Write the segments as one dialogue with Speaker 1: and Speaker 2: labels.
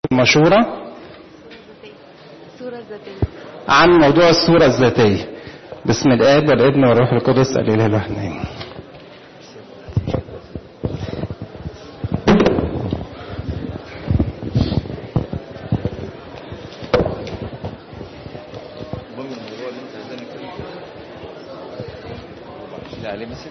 Speaker 1: المشورة
Speaker 2: الصورة الذاتية
Speaker 1: عن موضوع الصورة الذاتية باسم الآب والابن والروح القدس الإله الواحد آمين.
Speaker 3: لا عليه مسج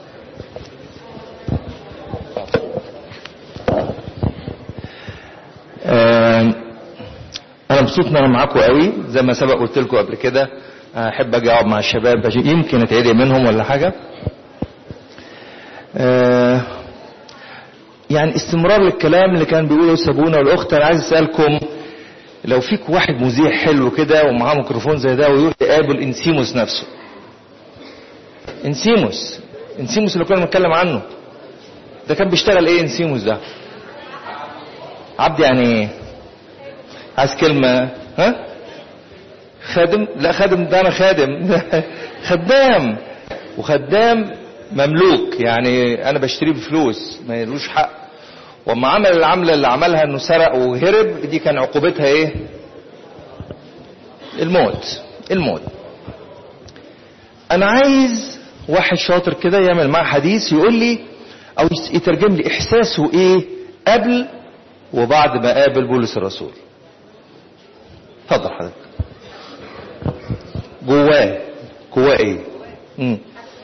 Speaker 3: آه، انا مبسوط ان انا معاكم قوي زي ما سبق قلت لكم قبل كده احب اجي اقعد مع الشباب عشان يمكن اتعدي منهم ولا حاجه آه، يعني استمرار للكلام اللي كان بيقوله سابونا والاخت انا عايز اسالكم لو فيك واحد مذيع حلو كده ومعاه ميكروفون زي ده ويروح يقابل انسيموس نفسه انسيموس انسيموس اللي كنا بنتكلم عنه ده كان بيشتغل ايه انسيموس ده عبد يعني ايه عايز كلمة ها خادم لا خادم ده انا خادم خدام وخدام مملوك يعني انا بشتريه بفلوس ما يلوش حق وما عمل العملة اللي عملها انه سرق وهرب دي كان عقوبتها ايه الموت الموت انا عايز واحد شاطر كده يعمل معاه حديث يقول لي او يترجم لي احساسه ايه قبل وبعد ما قابل بولس الرسول اتفضل حضرتك جواه جواه ايه مم.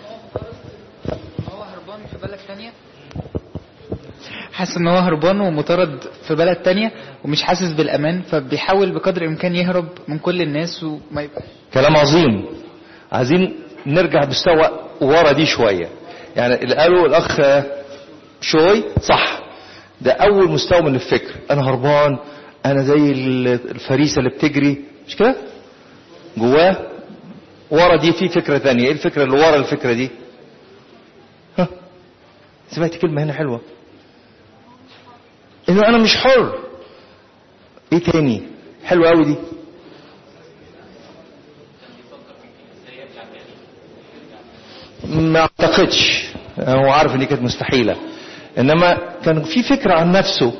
Speaker 4: هو هربان في بلد تانية حاسس ان هو هربان ومطارد في بلد تانية ومش حاسس بالامان فبيحاول بقدر الامكان يهرب من كل الناس وما يبقاش
Speaker 3: كلام عظيم عايزين نرجع مستوى ورا دي شويه يعني اللي قاله الاخ شوي صح ده اول مستوى من الفكر انا هربان انا زي الفريسه اللي بتجري مش كده جواه ورا دي في فكره ثانيه ايه الفكره اللي ورا الفكره دي ها سمعت كلمه هنا حلوه انه انا مش حر ايه تاني حلوه قوي دي ما اعتقدش هو عارف ان دي كانت مستحيله انما كان في فكره عن نفسه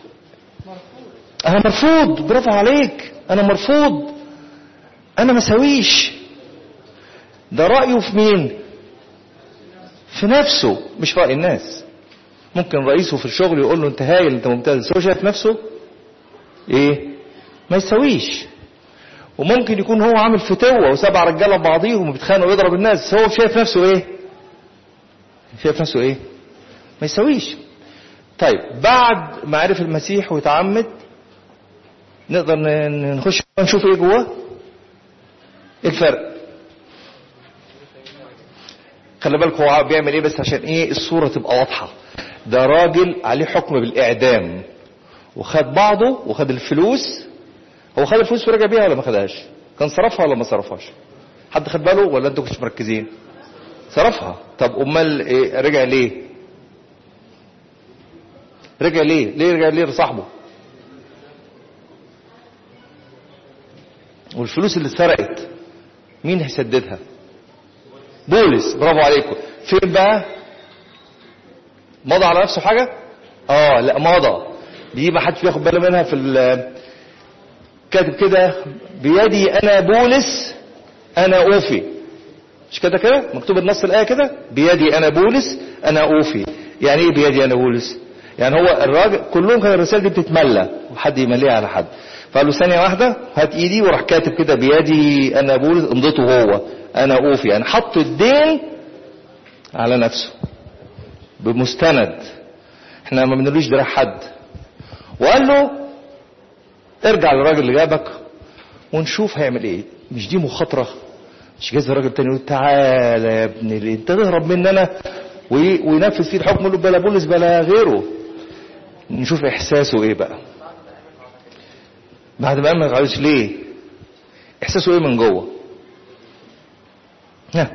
Speaker 3: انا مرفوض برافو عليك انا مرفوض انا ما سويش ده رايه في مين في نفسه مش راي الناس ممكن رئيسه في الشغل يقول له انت هايل انت ممتاز بس هو شايف نفسه ايه ما يسويش وممكن يكون هو عامل فتوة وسبع رجاله ببعضيهم وبيتخانقوا ويضرب الناس بس هو شايف نفسه ايه شايف نفسه ايه ما يسويش طيب بعد ما عرف المسيح ويتعمد نقدر ن- نخش نشوف ايه جواه ايه الفرق خلي بالك هو بيعمل ايه بس عشان ايه الصورة تبقى واضحة ده راجل عليه حكم بالاعدام وخد بعضه وخد الفلوس هو خد الفلوس ورجع بيها ولا ما خدهاش كان صرفها ولا ما صرفهاش حد خد باله ولا انتوا كنتوا مركزين صرفها طب امال إيه رجع ليه رجع ليه ليه رجع ليه لصاحبه والفلوس اللي اتسرقت مين هيسددها بولس برافو عليكم فين بقى مضى على نفسه حاجه اه لا مضى دي ما حدش بياخد باله منها في ال- كاتب كده بيدي انا بولس انا اوفي مش كده كده مكتوب النص الايه كده بيدي انا بولس انا اوفي يعني ايه بيدي انا بولس يعني هو الراجل كلهم كان الرسائل دي بتتملى وحد يمليها على حد فقال له ثانيه واحده هات ايدي وراح كاتب كده بيدي انا بولس امضته هو انا اوفي يعني حط الدين على نفسه بمستند احنا ما بنقولوش دراع حد وقال له ارجع للراجل اللي جابك ونشوف هيعمل ايه مش دي مخاطره مش جايز الراجل تاني يقول تعالى يا ابن ال- انت تهرب مني انا وي- وينفذ فيه الحكم يقول له بلا بولس بلا غيره نشوف احساسه ايه بقى بعد ما ما قالش ليه احساسه ايه من جوه ها.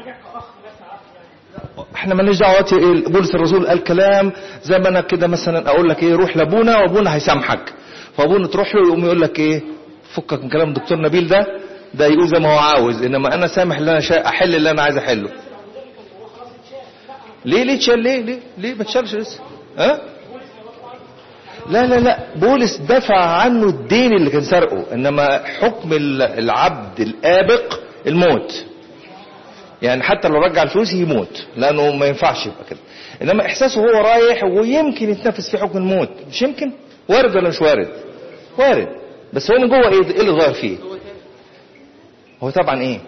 Speaker 3: احنا مالناش دعوه دلوقتي ايه بولس الرسول قال كلام زي ما انا كده مثلا اقول لك ايه روح لابونا وابونا هيسامحك فابونا تروح له يقوم يقول لك ايه فكك من كلام الدكتور نبيل ده ده يقول زي ما هو عاوز انما انا سامح اللي انا شا... احل اللي انا عايز احله ليه ليه تشال ليه ليه ليه ما تشالش لسه ها لا لا لا بولس دفع عنه الدين اللي كان سرقه انما حكم ال- العبد الابق الموت يعني حتى لو رجع الفلوس يموت لانه ما ينفعش يبقى كده انما احساسه هو رايح ويمكن يتنفس في حكم الموت مش يمكن وارد ولا مش وارد وارد بس هو من جوه ايه ايه اللي ظاهر فيه هو طبعا ايه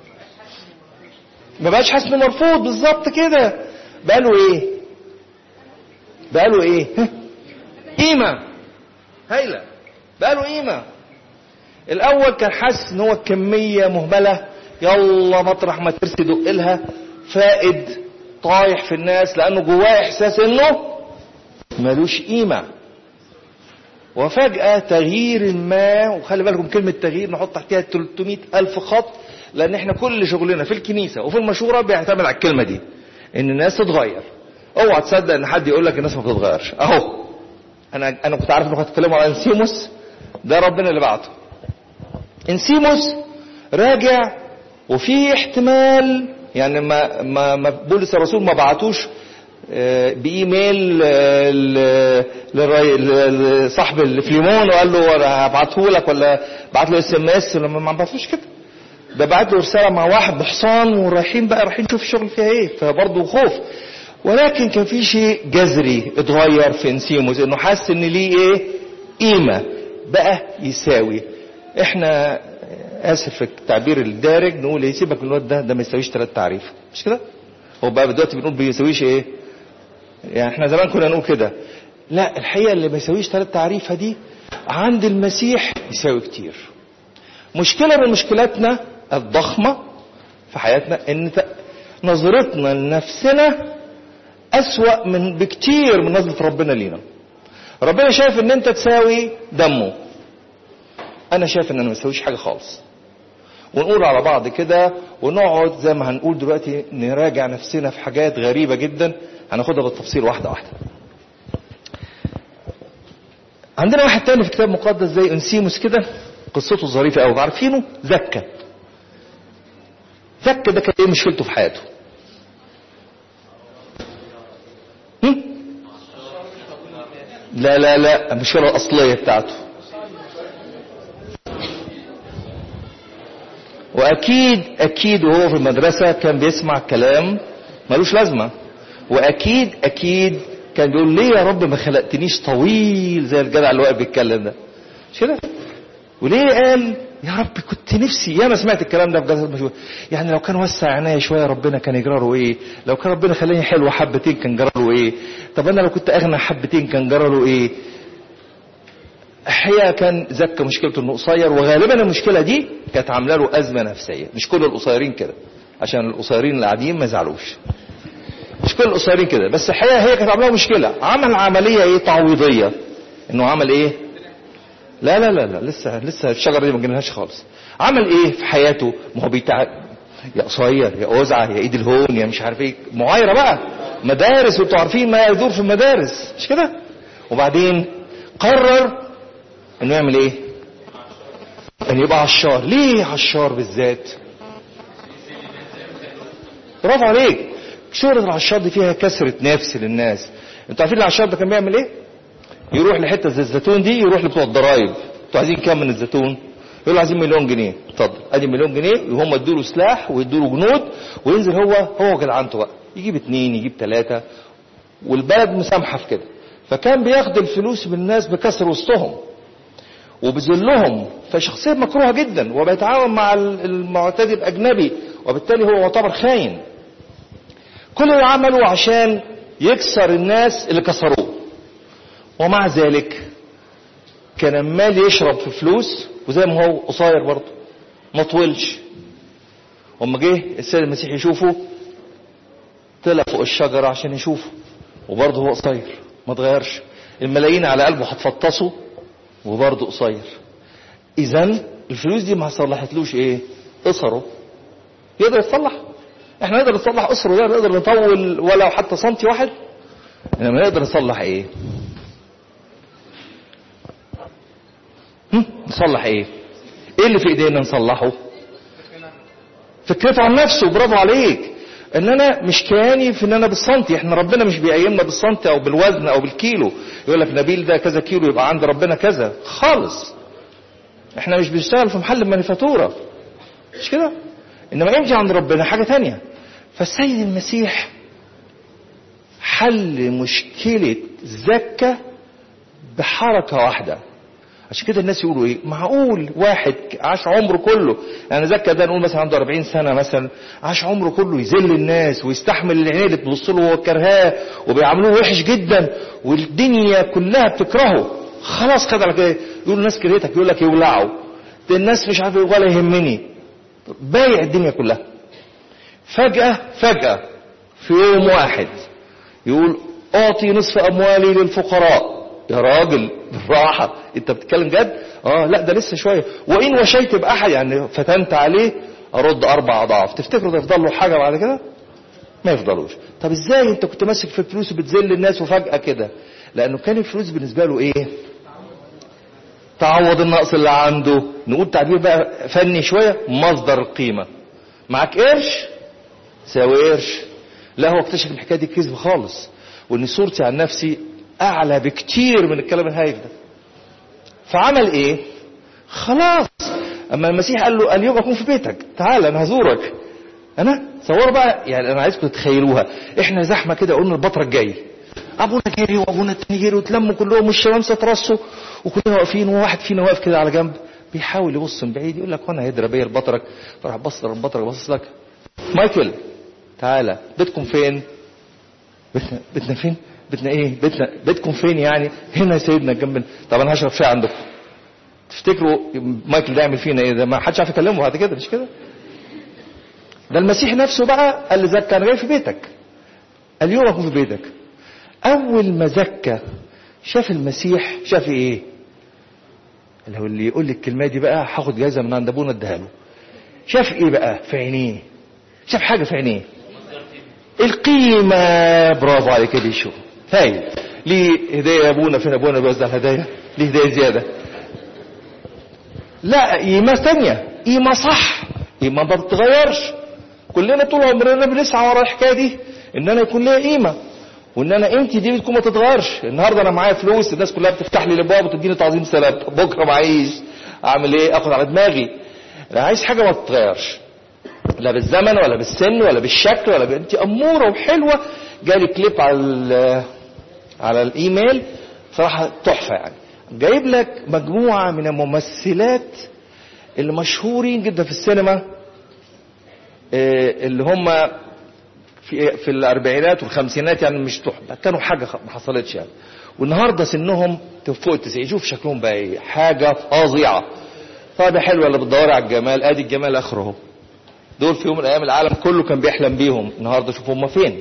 Speaker 3: ما بقاش حاسس انه مرفوض بالظبط كده بقى له ايه بقى له ايه ها؟ قيمه هايله بقى له قيمه الاول كان حاسس ان هو كميه مهمله يلا مطرح ما ترسي دق لها فائد طايح في الناس لانه جواه احساس انه ملوش قيمه وفجأة تغيير ما وخلي بالكم كلمة تغيير نحط تحتها 300 ألف خط لأن احنا كل شغلنا في الكنيسة وفي المشورة بيعتمد على الكلمة دي إن الناس تتغير اوعى تصدق إن حد يقول لك الناس ما بتتغيرش أهو أنا أنا كنت عارف إنكم هتتكلموا على انسيموس ده ربنا اللي بعته انسيموس راجع وفي احتمال يعني ما ما ما بولس الرسول ما بعتوش آه، بايميل آه، ل- للري- ل- لصاحب الفليمون وقال له انا هبعته لك ولا بعت له اس ام اس لما ما بعتوش كده ده بعت له رساله مع واحد بحصان ورايحين بقى رايحين نشوف الشغل فيها ايه فبرضه خوف ولكن كان في شيء جذري اتغير في انسيموس انه حس ان ليه ايه قيمه بقى يساوي احنا اسف في التعبير الدارج نقول ايه سيبك من الواد ده ده ما يساويش ثلاث تعريف مش كده هو بقى دلوقتي بنقول بيساويش ايه يعني احنا زمان كنا نقول كده لا الحقيقه اللي ما يساويش ثلاث تعريفه دي عند المسيح يساوي كتير مشكله من مشكلاتنا الضخمه في حياتنا ان ت- نظرتنا لنفسنا اسوا من بكتير من نظره ربنا لينا ربنا شايف ان انت تساوي دمه انا شايف ان انا ما اسويش حاجه خالص ونقول على بعض كده ونقعد زي ما هنقول دلوقتي نراجع نفسنا في حاجات غريبه جدا هناخدها بالتفصيل واحده واحده عندنا واحد تاني في كتاب مقدس زي انسيموس كده قصته ظريفه قوي عارفينه زكا زكا ده كان ايه مشكلته في حياته هم؟ لا لا لا المشكله الاصليه بتاعته واكيد اكيد وهو في المدرسه كان بيسمع كلام ملوش لازمه واكيد اكيد كان بيقول ليه يا رب ما خلقتنيش طويل زي الجدع اللي واقف بيتكلم ده مش كده وليه قال يا رب كنت نفسي يا انا سمعت الكلام ده في جلسه مشهور يعني لو كان وسع عينيا شويه ربنا كان يجرى له ايه لو كان ربنا خلاني حلو حبتين كان جرى له ايه طب انا لو كنت اغنى حبتين كان جرى له ايه الحقيقه كان زكى مشكلته انه قصير وغالبا المشكله دي كانت عامله له ازمه نفسيه مش كل القصيرين كده عشان القصيرين اللي قاعدين ما يزعلوش مش كل القصيرين كده بس الحقيقه هي كانت عامله له مشكله عمل عمليه ايه تعويضيه انه عمل ايه لا لا لا لا لسه لسه الشجره دي ما جبناهاش خالص عمل ايه في حياته ما هو بيتع يا قصير يا اوزعه يا ايد الهون يا مش عارف ايه معايره بقى مدارس وانتوا عارفين ما يدور في المدارس مش كده وبعدين قرر انه يعمل ايه ان يبقى عشار ليه عشار بالذات برافو عليك شهرة العشار دي فيها كسرة نفس للناس انتوا عارفين العشار ده كان بيعمل ايه يروح لحته زي الزيتون دي يروح لبتوع الضرايب انتوا عايزين كام من الزيتون يقولوا عايزين مليون جنيه اتفضل ادي مليون جنيه وهم ادوا له سلاح ويدوا له جنود وينزل هو هو وجدعنته بقى يجيب اتنين يجيب ثلاثه والبلد مسامحه في كده فكان بياخد الفلوس من الناس بكسر وسطهم وبذلهم فشخصية مكروهة جدا وبيتعاون مع المعتدي الأجنبي وبالتالي هو يعتبر خاين كل اللي عمله عشان يكسر الناس اللي كسروه ومع ذلك كان عمال يشرب في فلوس وزي ما هو قصير برضه ما طولش وما جه السيد المسيح يشوفه طلع فوق الشجرة عشان يشوفه وبرضه هو قصير ما اتغيرش الملايين على قلبه هتفطسه وبرضه قصير اذا الفلوس دي ما صلحتلوش ايه قصره يقدر يتصلح احنا نقدر نصلح قصره ده نقدر نطول ولو حتى سنتي واحد انما نقدر نصلح ايه هم؟ نصلح ايه ايه اللي في ايدينا نصلحه فكرته عن نفسه برافو عليك ان انا مش كياني في ان انا بالسنتي احنا ربنا مش بيقيمنا بالسنتي او بالوزن او بالكيلو يقول لك نبيل ده كذا كيلو يبقى عند ربنا كذا خالص احنا مش بنشتغل في محل مانيفاتوره مش كده انما يمشي عند ربنا حاجه تانية فالسيد المسيح حل مشكله زكه بحركه واحده عشان كده الناس يقولوا ايه معقول واحد عاش عمره كله يعني زكا ده نقول مثلا عنده 40 سنه مثلا عاش عمره كله يذل الناس ويستحمل العينين اللي بتبص له وهو كرهاه وبيعاملوه وحش جدا والدنيا كلها بتكرهه خلاص خد على كده يقول الناس كرهتك يقول لك يولعوا ده الناس مش عارف ولا يهمني بايع الدنيا كلها فجأة فجأة في يوم واحد يقول أعطي نصف أموالي للفقراء يا راجل بالراحة أنت بتتكلم جد؟ آه لا ده لسه شوية وإن وشيت بأحد يعني فتنت عليه أرد أربع أضعاف تفتكروا ده يفضل له حاجة بعد كده؟ ما يفضلوش طب ازاي انت كنت ماسك في الفلوس وبتذل الناس وفجأة كده لأنه كان الفلوس بالنسبة له إيه؟ تعوض النقص اللي عنده نقول تعبير بقى فني شوية مصدر القيمة معاك قرش ساوي قرش لا هو اكتشف الحكاية دي كذب خالص وان صورتي عن نفسي اعلى بكتير من الكلام الهايف ده فعمل ايه خلاص اما المسيح قال له اليوم اكون في بيتك تعال انا هزورك انا تصوروا بقى يعني انا عايزكم تتخيلوها احنا زحمه كده قلنا البطرك جاي ابونا جري وابونا التاني جري وتلموا كلهم والشمامسه ترصوا وكلنا واقفين وواحد فينا واقف كده على جنب بيحاول يبص من بعيد يقول لك وانا هيدرى بيا البطرك فراح بص للبطرك بص لك مايكل تعالى بيتكم فين بيتنا بيتنا فين بيتنا ايه بيتنا بيتكم فين يعني هنا يا سيدنا جنبنا طب انا هشرب شاي عندكم تفتكروا مايكل ده يعمل فينا ايه ده ما حدش عارف يكلمه بعد كده مش كده ده المسيح نفسه بقى قال لزكى انا جاي في بيتك اليوم اكون في بيتك اول ما زكى شاف المسيح شاف ايه لو اللي يقول لي الكلمه دي بقى هاخد جايزه من عند ابونا اديها له شاف ايه بقى في عينيه شاف حاجه في عينيه القيمه برافو عليك يا بيشو هايل ليه هديه يا ابونا فين ابونا بيوزع الهدايا ليه هديه زياده لا قيمه ثانيه قيمه صح قيمه ما بتتغيرش كلنا طول عمرنا بنسعى ورا الحكايه دي ان انا يكون ليا قيمه وان انا قيمتي دي بتكون ما تتغيرش النهارده انا معايا فلوس الناس كلها بتفتح لي الابواب وتديني تعظيم سلام بكره معيش اعمل ايه اخد على دماغي انا عايز حاجه ما تتغيرش لا بالزمن ولا بالسن ولا بالشكل ولا ب... انت اموره وحلوه جالي كليب على ال... على الايميل صراحه تحفه يعني جايب لك مجموعه من الممثلات اللي مشهورين جدا في السينما اللي هم في في الاربعينات والخمسينات يعني مش تحفه كانوا حاجه ما حصلتش يعني والنهارده سنهم فوق التسعين شوف شكلهم بقى ايه حاجه فظيعه طيب حلوه اللي بتدوري على الجمال ادي الجمال اخره اهو دول في يوم من الايام العالم كله كان بيحلم بيهم النهارده شوف هم فين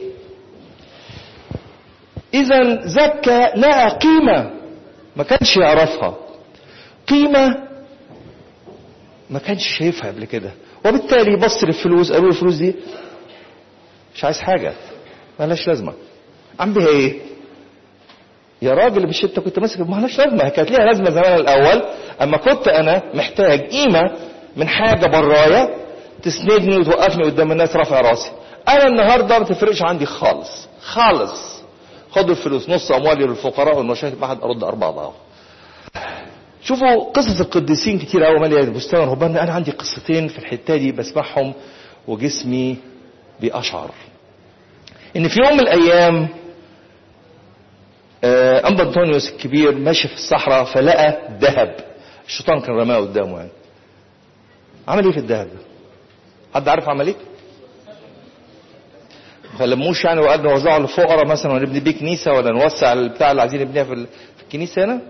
Speaker 3: اذا زكى لقى قيمه ما كانش يعرفها قيمه ما كانش شايفها قبل كده وبالتالي بص للفلوس قالوا له الفلوس دي مش عايز حاجه مالهاش لازمه عم بيها ايه يا راجل مش انت كنت ماسك مالهاش لازمه كانت ليها لازمه زمان الاول اما كنت انا محتاج قيمه من حاجه برايا تسندني وتوقفني قدام الناس رافع راسي انا النهارده ما تفرقش عندي خالص خالص خدوا الفلوس نص اموالي للفقراء والمشاهد ما حد ارد اربع ضعف شوفوا قصص القديسين كتير قوي ماليه البستان والرهبان انا عندي قصتين في الحته دي بسمعهم وجسمي بيقشعر ان في يوم من الايام آه انبا انطونيوس الكبير ماشي في الصحراء فلقى ذهب الشيطان كان رماه قدامه يعني عمل ايه في الذهب ده حد عارف عمل ايه فلموش يعني وقال نوزعه للفقراء مثلا ونبني بيه كنيسه ولا نوسع البتاع اللي عايزين نبنيها في الكنيسه هنا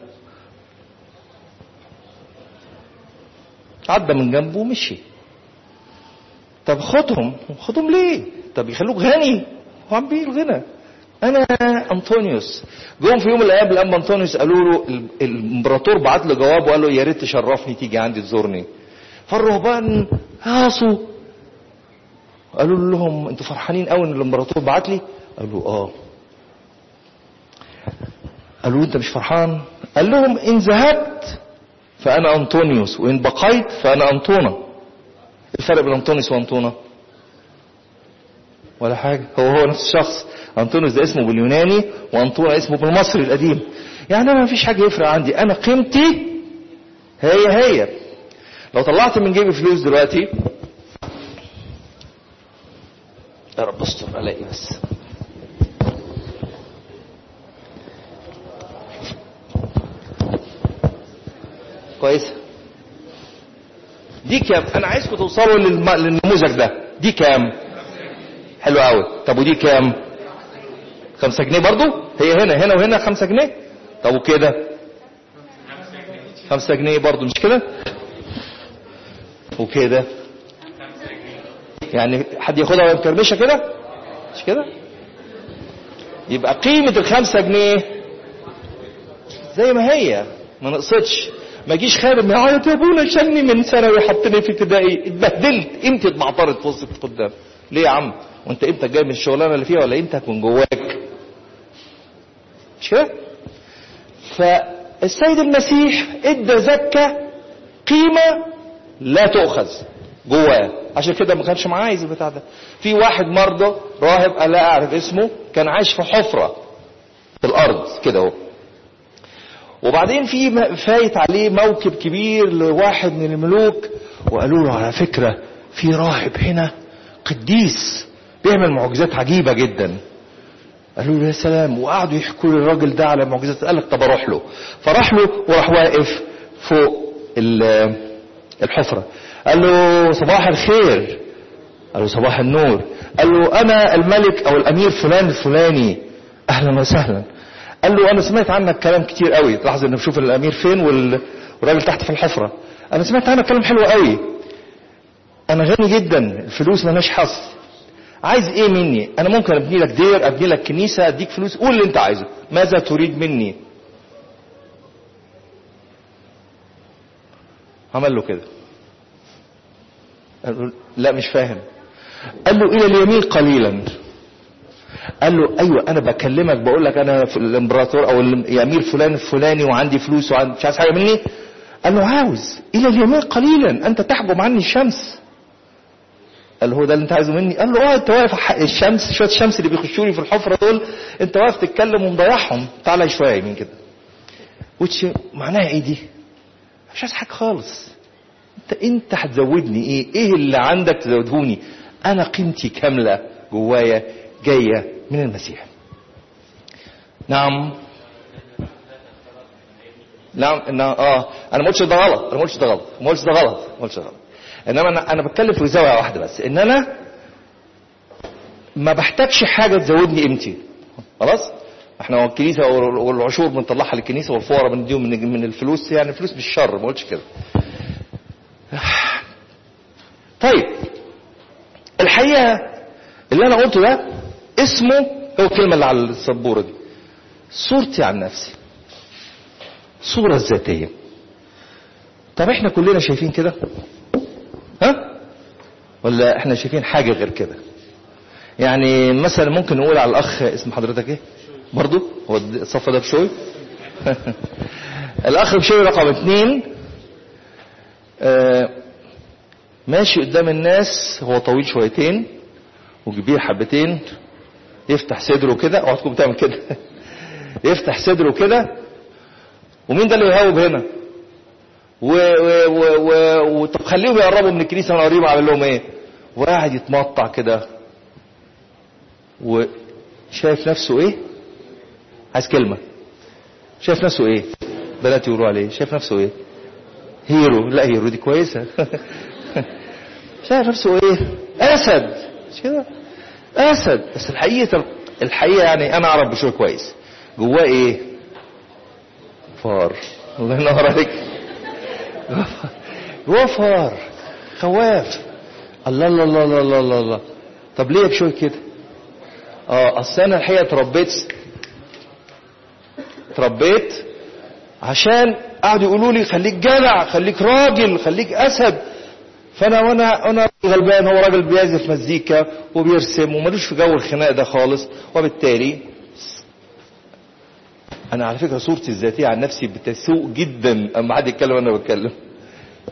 Speaker 3: عدى من جنبه ومشي طب خدهم خدهم ليه طب يخلوك غني هو عم بيه الغنى انا انطونيوس جم في يوم من الايام الانبا انطونيوس قالوا له الامبراطور بعت له جواب وقال له يا ريت تشرفني تيجي عندي تزورني فالرهبان هاصوا قالوا لهم انتوا فرحانين قوي ان الامبراطور بعت لي قالوا اه قالوا له انت مش فرحان قال لهم ان ذهبت فانا انطونيوس وان بقيت فانا انطونه الفرق بين انطونيوس وانطونه ولا حاجة هو هو نفس الشخص أنطونيوس ده اسمه باليوناني وأنطونا اسمه بالمصري القديم يعني أنا ما فيش حاجة يفرق عندي أنا قيمتي هي هي لو طلعت من جيبي فلوس دلوقتي يا رب استر الاقي بس كويس دي كام انا عايزكم توصلوا للم... للنموذج ده دي كام حلو قوي طب ودي كام خمسة جنيه برضو هي هنا هنا وهنا خمسة جنيه طب وكده خمسة جنيه برضو مش كده وكده يعني حد ياخدها وهي مكرمشه كده مش كده يبقى قيمة الخمسة جنيه زي ما هي ما نقصتش ما جيش خادم يعيط يا ابونا شالني من ثانوي حطني في ابتدائي اتبهدلت قيمتي اتمعطرت في وسط قدام ليه يا عم وانت قيمتك جاي من الشغلانه اللي فيها ولا قيمتك من جواك مش كده فالسيد المسيح ادى زكاه قيمه لا تؤخذ جواه عشان كده ما كانش معاه عايز البتاع ده في واحد مرضى راهب لا اعرف اسمه كان عايش في حفره في الارض كده اهو وبعدين في م- فايت عليه موكب كبير لواحد من الملوك وقالوا له على فكره في راهب هنا قديس بيعمل معجزات عجيبه جدا قالوا له يا سلام وقعدوا يحكوا للراجل ده على معجزات قال لك طب اروح له فراح له وراح واقف فوق ال- الحفره قال له صباح الخير قال له صباح النور قال له انا الملك او الامير فلان الفلاني اهلا وسهلا قال له انا سمعت عنك كلام كتير قوي تلاحظ ان بشوف الامير فين وال- والراجل تحت في الحفره انا سمعت عنك كلام حلو قوي انا غني جدا الفلوس مالهاش حظ عايز ايه مني انا ممكن ابني لك دير ابني لك كنيسه اديك فلوس قول اللي انت عايزه ماذا تريد مني عمل له كده قال له لا مش فاهم قال له الى اليمين قليلا قال له ايوه انا بكلمك بقول لك انا في الامبراطور او الامير فلان الفلاني وعندي فلوس وعندي مش عايز حاجه مني قال له عاوز الى اليمين قليلا انت تحجب عني الشمس قال له هو ده اللي انت عايزه مني قال له اه انت واقف ح- الشمس شويه الشمس اللي بيخشوا لي في الحفره دول انت واقف تتكلم ومضيعهم تعالى شويه يمين كده وتش معناها ايه دي مش عايز حاجه خالص انت انت هتزودني ايه ايه اللي عندك تزودهوني انا قيمتي كامله جوايا جايه من المسيح نعم نعم نعم اه انا ما قلتش ده غلط انا ما قلتش ده غلط ما قلتش ده غلط ما قلتش ده غلط انما انا انا بتكلم في زاويه واحده بس ان انا ما بحتاجش حاجه تزودني قيمتي خلاص احنا هو الكنيسه والعشور بنطلعها للكنيسه والفقراء بنديهم من من الفلوس يعني الفلوس بالشر ما قلتش كده طيب الحقيقه اللي انا قلته ده اسمه هو الكلمه اللي على السبوره دي صورتي عن نفسي صورة الذاتية طب احنا كلنا شايفين كده ها ولا احنا شايفين حاجة غير كده يعني مثلا ممكن نقول على الاخ اسم حضرتك ايه برضو هو الصف ده بشوي الاخ بشوي رقم اتنين آه ماشي قدام الناس هو طويل شويتين وكبير حبتين يفتح صدره كده اوعى تكون بتعمل كده يفتح صدره كده ومين ده اللي يهوب هنا و و و و و طب خليهم يقربوا من الكنيسه وانا قريب اعمل لهم ايه وقاعد يتمطع كده وشايف نفسه ايه عايز كلمه شايف نفسه ايه بنات يقولوا عليه شايف نفسه ايه هيرو لا هيرو دي كويسه شايف نفسه ايه اسد مش كده اسد بس الحقيقه الحقيقه يعني انا اعرف بشوي كويس جواه ايه فار الله ينور عليك جواه فار خواف الله الله الله الله الله الله, الله. طب ليه بشوي كده اه اصل انا الحقيقه اتربيت اتربيت عشان قعدوا يقولوا لي خليك جدع خليك راجل خليك اسد فانا وانا انا غلبان هو راجل بيعزف مزيكا وبيرسم ومالوش في جو الخناق ده خالص وبالتالي انا على فكره صورتي الذاتيه عن نفسي بتسوء جدا اما حد يتكلم وانا بتكلم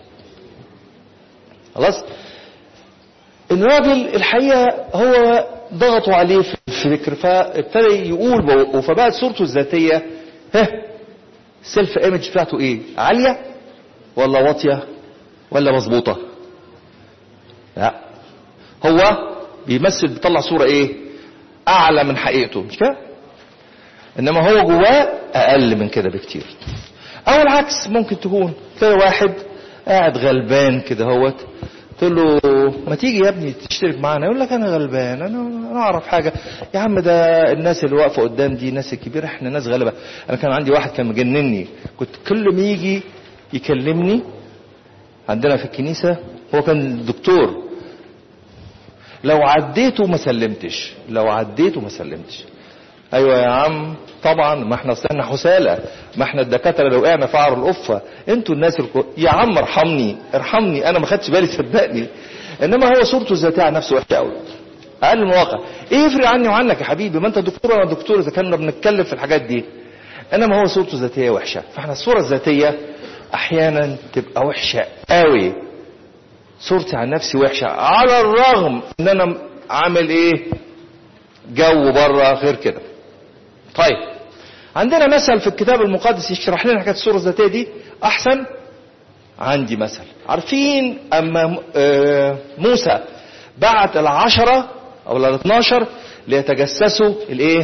Speaker 3: خلاص الراجل الحقيقه هو ضغطوا عليه في الفكر فابتدى يقول بقى- فبقت صورته الذاتيه ها السيلف ايمج بتاعته ايه عاليه ولا واطيه ولا مظبوطه لا هو بيمثل بيطلع صوره ايه اعلى من حقيقته مش كده انما هو جواه اقل من كده بكتير او العكس ممكن تكون تلاقي واحد قاعد غلبان كده هوت تقول له ما تيجي يا ابني تشترك معانا يقول لك انا غلبان انا انا اعرف حاجه يا عم ده الناس اللي واقفه قدام دي الناس الكبيره احنا ناس غلبه انا كان عندي واحد كان مجنني كنت كل ما يجي يكلمني عندنا في الكنيسه هو كان دكتور لو عديته ما سلمتش لو عديته ما سلمتش ايوه يا عم طبعا ما احنا اصل احنا حسالة ما احنا الدكاتره لو وقعنا في عار القفه انتوا الناس الكو... يا عم ارحمني ارحمني انا ما خدتش بالي صدقني انما هو صورته الذاتيه عن نفسه وحشه قوي اقل من الواقع ايه يفرق عني وعنك يا حبيبي ما انت دكتور وانا دكتور اذا كنا بنتكلم في الحاجات دي انما هو صورته الذاتيه وحشه فاحنا الصوره الذاتيه احيانا تبقى وحشه قوي صورتي عن نفسي وحشه على الرغم ان انا عامل ايه جو بره غير كده طيب عندنا مثل في الكتاب المقدس يشرح لنا حكايه الصوره الذاتيه دي احسن عندي مثل عارفين اما م- آه، موسى بعت العشرة او ال 12 ليتجسسوا الايه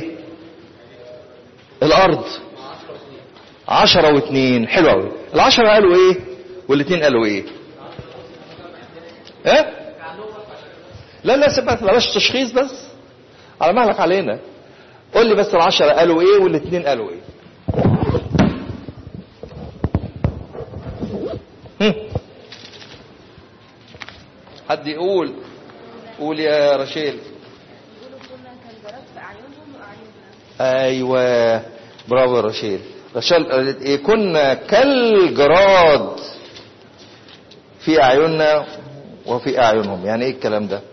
Speaker 3: الارض عشرة واثنين حلو قوي العشرة قالوا ايه والاثنين قالوا ايه ايه لا لا سيبها بلاش تشخيص بس على مهلك علينا قول لي بس العشرة قالوا ايه والاثنين قالوا ايه هم. حد يقول قول يا رشيل
Speaker 2: بيقولوا كنا كالجراد في أعينهم وأعيننا
Speaker 3: ايوه برافو يا رشيل رشيل قالت ايه كنا كالجراد في اعيننا وفي اعينهم يعني ايه الكلام ده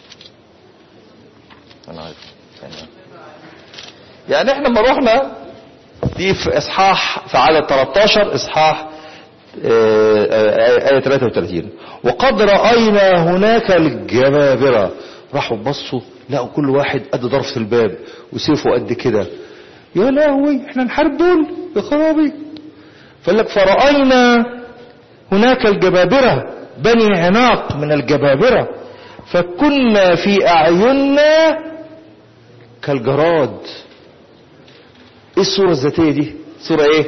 Speaker 3: انا عارف يعني, يعني احنا لما رحنا دي في اصحاح في عدد 13 اصحاح آه، آه، آية 33 وقد رأينا هناك الجبابرة راحوا بصوا لقوا كل واحد قد ضرفة الباب وسيفه قد كده يا لهوي احنا نحارب دول يا خرابي فقال لك فرأينا هناك الجبابرة بني عناق من الجبابرة فكنا في أعيننا كالجراد ايه الصورة الذاتية دي صورة ايه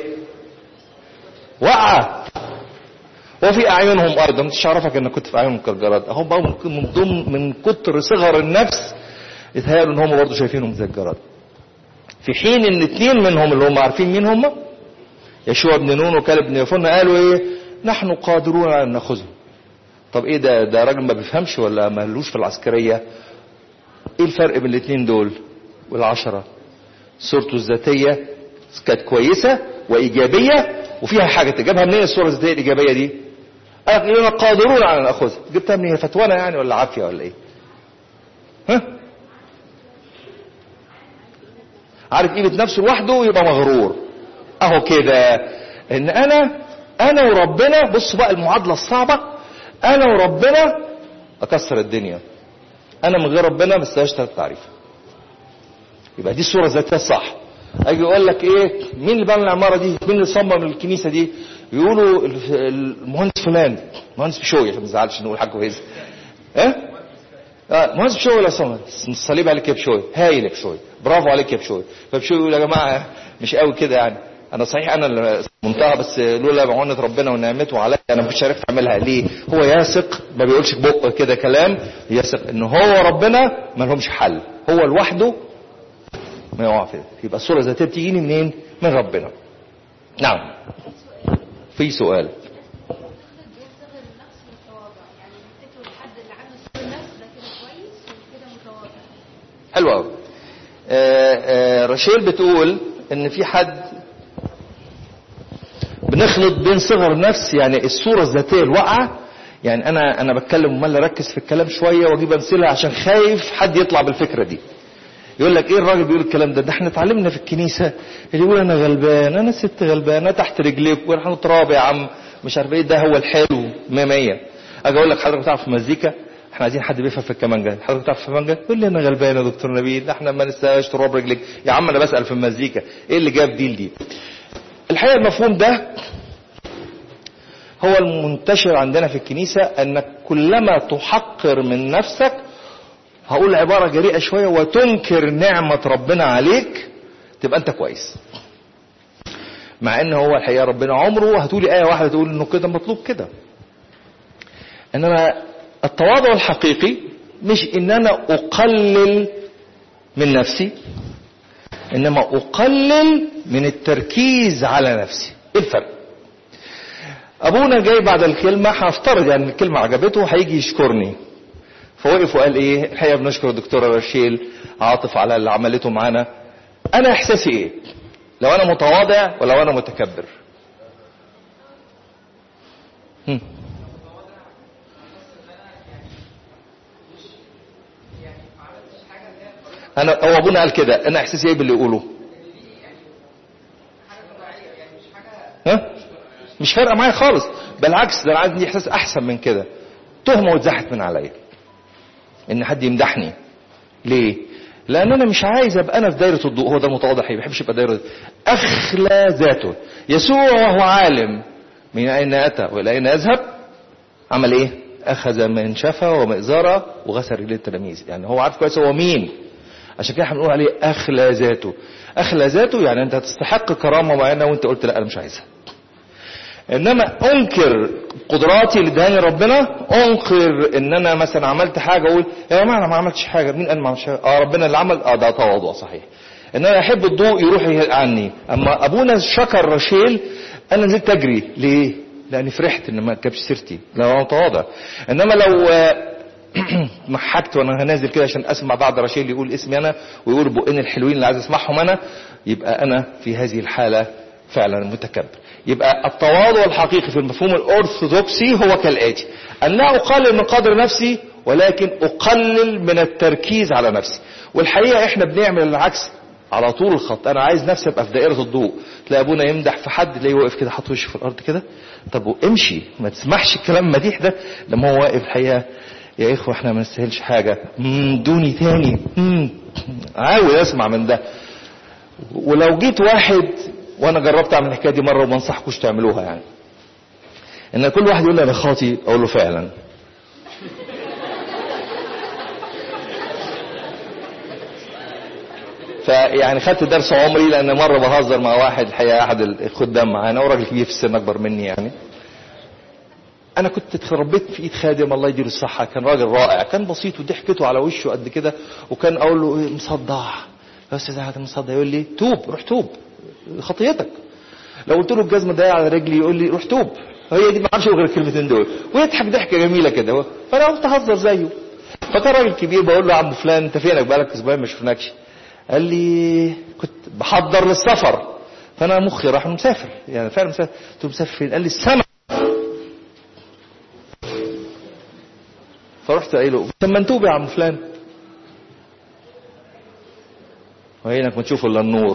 Speaker 3: وقعة وفي اعينهم ايضا مش عارفك انك كنت في اعينهم كالجراد اهم بقى من من ضمن من كتر صغر النفس يتهيألوا ان هم برضه شايفينهم زي الجراد في حين ان اتنين منهم اللي هم عارفين مين هم يشوع بن نون وكالب بن يفن قالوا ايه نحن قادرون على ان ناخذهم طب ايه ده ده راجل ما بيفهمش ولا مالوش في العسكريه ايه الفرق بين الاتنين دول والعشره صورته الذاتيه كانت كويسه وايجابيه وفيها حاجه تجيبها منين الصوره الذاتيه الايجابيه دي قال لك اننا قادرون على ان ناخذها جبتها منين فتوانه يعني ولا عافيه ولا ايه ها عارف قيمه نفسه لوحده يبقى مغرور اهو كده ان انا انا وربنا بصوا بقى المعادله الصعبه انا وربنا اكسر الدنيا انا من غير ربنا ما استاهلش تعريف يبقى دي الصوره الذاتيه الصح اجي اقول لك ايه مين اللي بنى العماره دي مين اللي صمم الكنيسه دي يقولوا المهندس فلان مهندس بشوي عشان ما نزعلش نقول حاجه كويسه ايه اه مهندس بشوي ولا صمم الصليب عليك يا بشوي هايل يا بشوي برافو عليك يا بشوي فبشوي يقول يا جماعه مش قوي كده يعني انا صحيح انا اللي صممتها بس لولا معونه ربنا ونعمته عليا انا مش عرفت اعملها ليه هو يثق ما بيقولش بقه كده كلام يثق ان هو ربنا ما لهمش حل هو لوحده ما يقع في ده. يبقى الصوره الذاتيه بتيجيني منين من ربنا نعم في سؤال
Speaker 2: بيصغر النفس والتواضع يعني بيفتكروا الحد اللي عنده صغر النفس ده كده كويس وكده متواضع
Speaker 3: حلو قوي رشيل بتقول ان في حد بنخلط بين صغر النفس يعني الصوره الذاتيه الواقعه يعني انا انا بتكلم ومال اركز في الكلام شويه واجيب امثله عشان خايف حد يطلع بالفكره دي يقول لك ايه الراجل بيقول الكلام ده ده احنا اتعلمنا في الكنيسه اللي يقول انا غلبان انا ست غلبانه تحت رجليك ونحن تراب يا عم مش عارف ايه ده هو الحلو 100 100 اجي اقول لك حضرتك بتعرف مزيكا احنا عايزين حد بيفهم في الكمانجه حضرتك تعرف في الكمانجه يقول لي انا غلبان يا دكتور نبيل احنا ما نستاهلش تراب رجلك يا عم انا بسال في المزيكا ايه اللي جاب دي لدي الحقيقه المفهوم ده هو المنتشر عندنا في الكنيسه انك كلما تحقر من نفسك هقول عباره جريئه شويه وتنكر نعمه ربنا عليك تبقى انت كويس مع ان هو الحقيقه ربنا عمره هتقولي ايه واحده تقول انه كده مطلوب كده انما التواضع الحقيقي مش ان انا اقلل من نفسي انما اقلل من التركيز على نفسي ايه الفرق ابونا جاي بعد الكلمه هفترض يعني الكلمه عجبته هيجي يشكرني فوقف وقال ايه الحقيقه بنشكر الدكتوره رشيل عاطف على اللي عملته معانا انا احساسي ايه لو انا متواضع ولو انا متكبر هم. انا هو ابونا قال كده انا احساسي ايه باللي يقوله ها مش فارقه معايا خالص بالعكس ده انا عندي احساس احسن من كده تهمه واتزحت من عليا ان حد يمدحني ليه لان انا مش عايز ابقى انا في دايره الضوء هو ده المتواضع ما بيحبش يبقى دايره اخلى ذاته يسوع وهو عالم من اين اتى والى اين يذهب عمل ايه اخذ منشفه ومئزره وغسل رجلي التلاميذ يعني هو عارف كويس هو مين عشان كده احنا بنقول عليه اخلى ذاته اخلى ذاته يعني انت تستحق كرامه معينه وانت قلت لا انا مش عايزها انما انكر قدراتي اللي اداني ربنا انكر ان انا مثلا عملت حاجه اقول يا جماعه انا ما عملتش حاجه مين قال ما عملتش حاجه اه ربنا اللي عمل اه ده تواضع صحيح ان انا احب الضوء يروح عني اما ابونا شكر رشيل انا نزلت اجري ليه لاني فرحت ان ما جابش سيرتي لو انا متواضع انما لو محكت وانا نازل كده عشان اسمع بعض رشيل يقول اسمي انا ويقول بقين الحلوين اللي عايز اسمعهم انا يبقى انا في هذه الحاله فعلا متكبر يبقى التواضع الحقيقي في المفهوم الارثوذكسي هو كالاتي ان لا اقلل من قدر نفسي ولكن اقلل من التركيز على نفسي والحقيقه احنا بنعمل العكس على طول الخط انا عايز نفسي ابقى في دائره الضوء تلاقي ابونا يمدح في حد تلاقيه واقف كده حاطط وشه في الارض كده طب وامشي ما تسمحش الكلام المديح ده لما هو واقف الحقيقه يا اخوه احنا ما نستاهلش حاجه مم دوني تاني مم عاوز اسمع من ده ولو جيت واحد وانا جربت اعمل الحكايه دي مره وما انصحكوش تعملوها يعني ان كل واحد يقول لي انا خاطي اقول له فعلا فيعني خدت درس عمري لان مره بهزر مع واحد الحقيقه احد الخدام معانا وراجل كبير في السن اكبر مني يعني انا كنت اتربيت في ايد خادم الله يديله الصحه كان راجل رائع كان بسيط وضحكته على وشه قد كده وكان اقول له إيه مصدع يا استاذ احمد مصدع يقول لي توب روح توب خطيتك لو قلت له الجزمه ده على رجلي يقول لي روح توب هي دي ما اعرفش غير الكلمتين دول ويضحك ضحكه جميله كده فانا قلت اهزر زيه فكان راجل كبير بقول له يا عم فلان انت فينك بقالك اسبوعين ما شفناكش قال لي كنت بحضر للسفر فانا مخي راح مسافر يعني فعلا مسافر قلت له مسافر فين قال لي السما فرحت قايل له طب ما نتوب يا عم فلان وهينك ما تشوف الا النور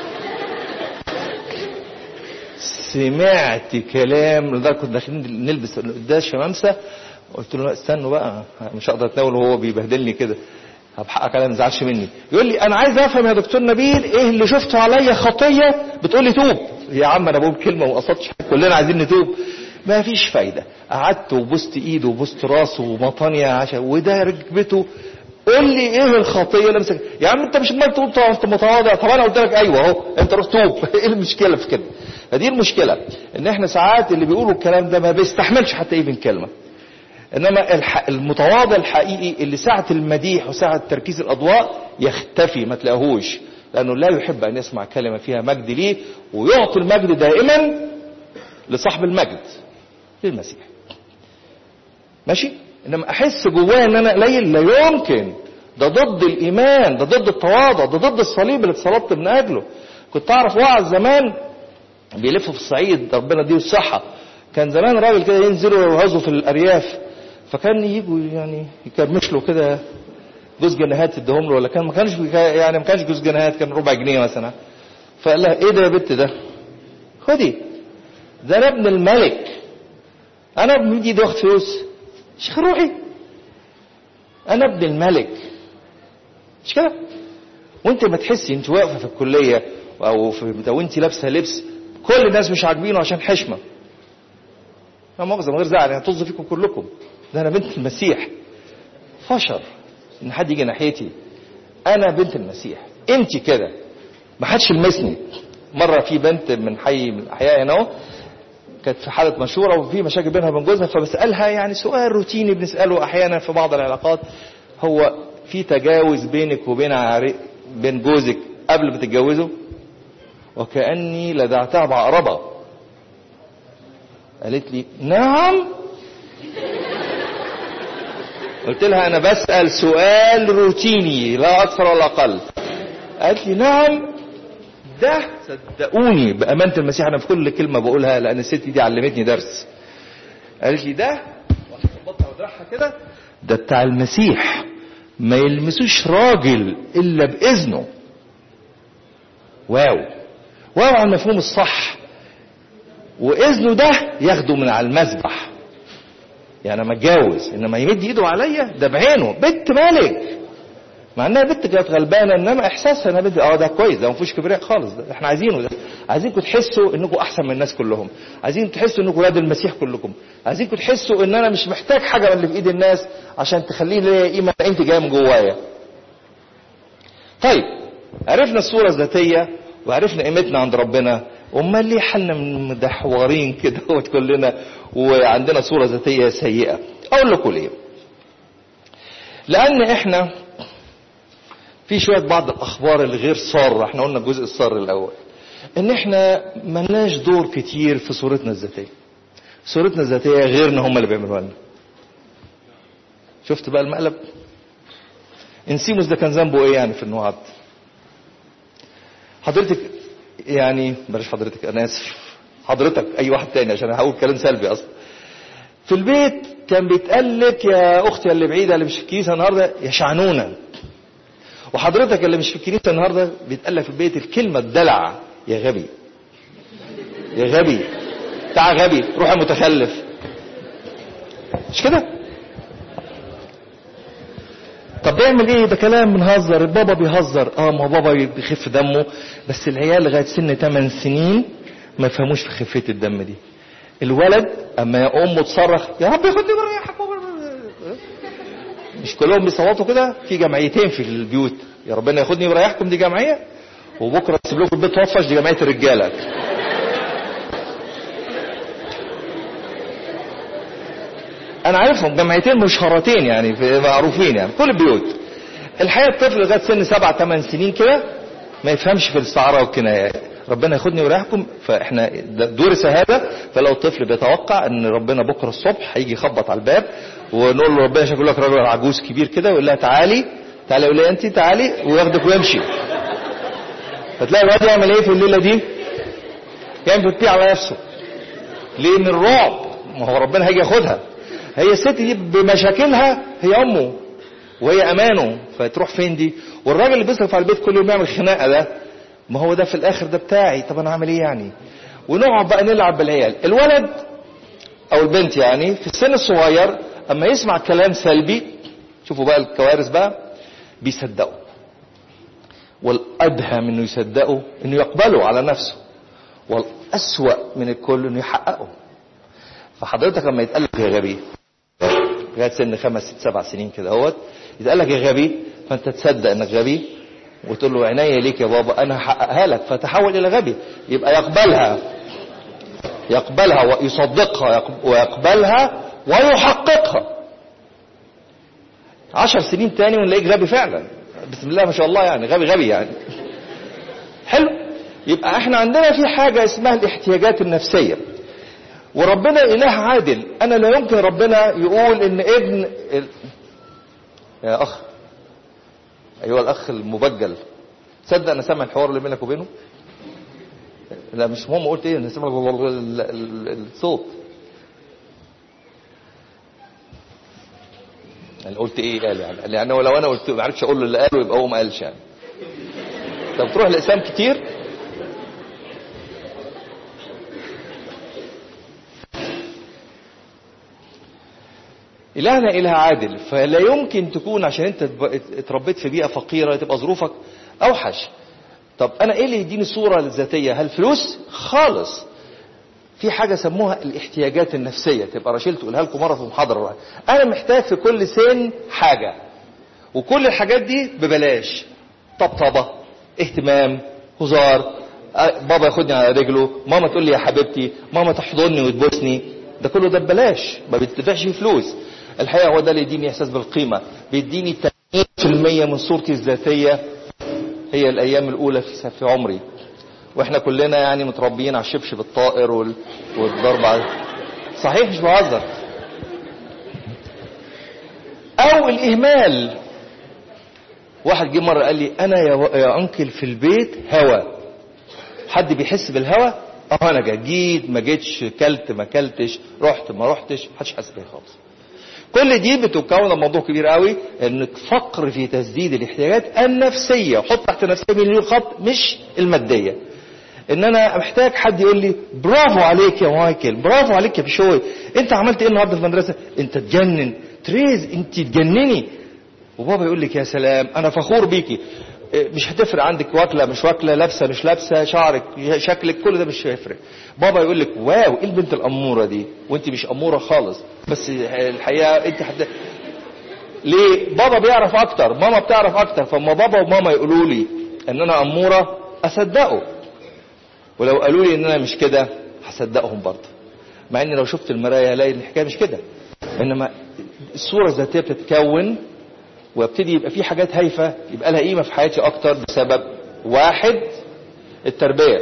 Speaker 3: سمعت كلام لدرجه كنا داخلين نلبس القداس شمامسه قلت له لا استنوا بقى مش هقدر اتناول وهو بيبهدلني كده بحقك عليا ما تزعلش مني يقول لي انا عايز افهم يا دكتور نبيل ايه اللي شفته عليا خطيه بتقول لي توب يا عم انا بقول كلمه وما قصدتش كلنا عايزين نتوب ما فيش فايده قعدت وبوست ايده وبوست راسه ومطانيا عشان وده ركبته قول لي ايه الخطيه اللي مسك يا عم انت مش عمال تقول انت متواضع طب انا قلت لك ايوه اهو انت روح توب ايه المشكله في كده فدي المشكله ان احنا ساعات اللي بيقولوا الكلام ده ما بيستحملش حتى ايه من كلمه انما الح... المتواضع الحقيقي اللي ساعه المديح وساعه تركيز الاضواء يختفي ما تلاقوهوش لانه لا يحب ان يسمع كلمه فيها مجد ليه ويعطي المجد دائما لصاحب المجد للمسيح ماشي انما احس جوايا ان انا قليل لا يمكن ده ضد الايمان ده ضد التواضع ده ضد الصليب اللي اتصلبت من اجله كنت اعرف واعظ زمان بيلف في الصعيد ربنا يديه الصحه كان زمان راجل كده ينزلوا يوعظوا في الارياف فكان يجوا يعني يكرمش له كده جوز جنيهات يديهم له ولا كان ما كانش يعني ما كانش جوز جنيهات كان ربع جنيه مثلا فقال لها ايه ده يا بنت ده خدي ده انا ابن الملك انا ابن ايدي واخد فلوس شيخ روحي انا ابن الملك مش كده وانت ما تحسي انت واقفه في الكليه او في او انت لابسه لبس كل الناس مش عاجبينه عشان حشمه لا مؤاخذه من غير زعل يعني طز فيكم كلكم ده انا بنت المسيح فشر ان حد يجي ناحيتي انا بنت المسيح انت كده ما حدش يلمسني مره في بنت من حي من الاحياء هنا اهو كانت في حاله مشوره وفي مشاكل بينها وبين جوزها فبسالها يعني سؤال روتيني بنساله احيانا في بعض العلاقات هو في تجاوز بينك وبين عري... بين جوزك قبل ما تتجوزوا وكاني لدعتها بعقربه قالت لي نعم قلت لها انا بسال سؤال روتيني لا اكثر ولا اقل قالت لي نعم ده صدقوني بامانه المسيح انا في كل كلمه بقولها لان الست دي علمتني درس قالت لي ده وخبطها ودراعها كده ده بتاع المسيح ما يلمسوش راجل الا باذنه واو واو على المفهوم الصح واذنه ده ياخده من على المذبح يعني لما اتجوز انما يمد ايده عليا ده بعينه بنت ملك مع انها بنت كانت غلبانه انما احساسها انها بنت اه ده كويس ده ما فيهوش كبرياء خالص ده احنا عايزينه ده عايزينكم تحسوا انكم احسن من الناس كلهم عايزين تحسوا انكم ولاد المسيح كلكم عايزينكم تحسوا ان انا مش محتاج حاجه من اللي في ايد الناس عشان تخليني ليا قيمه انت جايه من جوايا طيب عرفنا الصوره الذاتيه وعرفنا قيمتنا عند ربنا امال ليه حالنا من مدحورين كده كلنا وعندنا صوره ذاتيه سيئه اقول لكم ليه لان احنا في شويه بعض الاخبار الغير ساره احنا قلنا الجزء السار الاول ان احنا ملناش دور كتير في صورتنا الذاتيه صورتنا الذاتيه غيرنا هم اللي بيعملوها لنا شفت بقى المقلب انسيموس ده كان ذنبه ايه يعني في النوعات حضرتك يعني بلاش حضرتك انا اسف حضرتك اي واحد تاني عشان هقول كلام سلبي اصلا في البيت كان بيتقال لك يا اختي اللي بعيده اللي مش في الكنيسه النهارده يا شعنونه وحضرتك اللي مش في الكنيسه النهارده بيتقال لك في البيت الكلمه الدلع يا غبي يا غبي تعال غبي روح يا متخلف مش كده طب بيعمل ايه ده كلام بنهزر البابا بيهزر اه ما هو بابا بيخف دمه بس العيال لغايه سن 8 سنين ما يفهموش في خفيه الدم دي الولد اما امه تصرخ يا رب ياخدني ويريحك مش كلهم بيصوتوا كده في جمعيتين في البيوت يا ربنا ياخدني ويريحكم دي جمعيه وبكره تسيب لكم البيت توفش دي جمعيه الرجاله انا عارفهم جمعيتين مشهرتين يعني في معروفين يعني كل البيوت الحقيقه الطفل لغايه سن سبع ثمان سنين كده ما يفهمش في الاستعاره والكنايه ربنا ياخدني ويريحكم فاحنا دورس هذا فلو الطفل بيتوقع ان ربنا بكره الصبح هيجي يخبط على الباب ونقول له ربنا شايف لك راجل عجوز كبير كده ويقول لها تعالي تعالي يقول لها انت تعالي وياخدك ويمشي فتلاقي الواد يعمل ايه في الليله دي؟ يعمل بيبي على نفسه ليه من الرعب ما هو ربنا هيجي ياخدها هي الست دي بمشاكلها هي امه وهي امانه فتروح فين دي والراجل اللي بيصرف على البيت كل يوم يعمل خناقه ده ما هو ده في الاخر ده بتاعي طب انا اعمل ايه يعني ونقعد بقى نلعب بالعيال الولد او البنت يعني في السن الصغير اما يسمع كلام سلبي شوفوا بقى الكوارث بقى بيصدقوا والادهى من انه يصدقه انه يقبله على نفسه والاسوا من الكل انه يحققه فحضرتك لما يتقال لك يا غبي لغايه سن خمس ست سبع سنين كده اهوت يتقال لك يا غبي فانت تصدق انك غبي وتقول له عينيا ليك يا بابا انا هحققها لك فتحول الى غبي يبقى يقبلها يقبلها ويصدقها ويقبلها ويحققها عشر سنين تاني ونلاقيك غبي فعلا بسم الله ما شاء الله يعني غبي غبي يعني حلو يبقى احنا عندنا في حاجة اسمها الاحتياجات النفسية وربنا اله عادل انا لا يمكن ربنا يقول ان ابن ال... يا اخ ايها الاخ المبجل تصدق انا سامع الحوار اللي بينك وبينه لا مش مهم قلت ايه انا سامع الصوت يعني قلت ايه قال يعني لان لو انا قلت ما عرفتش اقول له اللي قاله يبقى هو ما قالش يعني طب تروح لاقسام كتير إلهنا إله عادل فلا يمكن تكون عشان أنت اتربيت في بيئة فقيرة تبقى ظروفك أوحش طب أنا إيه اللي يديني الصورة الذاتية هل فلوس خالص في حاجة سموها الاحتياجات النفسية تبقى راشيل تقولها لكم مرة في محاضرة أنا محتاج في كل سن حاجة وكل الحاجات دي ببلاش طبطبة اهتمام هزار بابا ياخدني على رجله ماما تقول لي يا حبيبتي ماما تحضني وتبوسني ده كله ده ببلاش ما بتدفعش فيه فلوس الحقيقة هو ده اللي يديني إحساس بالقيمة بيديني 80% من صورتي الذاتية هي الأيام الأولى في في عمري واحنا كلنا يعني متربيين على الشبشب الطائر وال... والضرب على صحيح مش بهزر او الاهمال واحد جه مره قال لي انا يا, و... يا انكل في البيت هوا حد بيحس بالهوا اه انا جا- جيت ما جيتش كلت ما كلتش رحت ما رحتش محدش حاسس بيا خالص كل دي بتكون موضوع كبير قوي انك فقر في تسديد الاحتياجات النفسيه حط تحت النفسيه مليون خط مش الماديه ان انا محتاج حد يقول لي برافو عليك يا مايكل برافو عليك يا بشوي انت عملت ايه النهارده في المدرسه انت تجنن تريز انت تجنني وبابا يقول لك يا سلام انا فخور بيكي إيه، مش هتفرق عندك واكله مش واكله لابسه مش لابسه شعرك شكلك كل ده مش هيفرق بابا يقول لك واو ايه البنت الاموره دي وانت مش اموره خالص بس الحقيقه انت حد ليه بابا بيعرف اكتر ماما بتعرف اكتر فما بابا وماما يقولوا لي ان انا اموره اصدقه ولو قالوا لي ان انا مش كده هصدقهم برضه مع ان لو شفت المرايه الاقي ان الحكايه مش كده انما الصوره الذاتيه بتتكون وابتدي يبقى في حاجات هايفه يبقى لها قيمه في حياتي اكتر بسبب واحد التربيه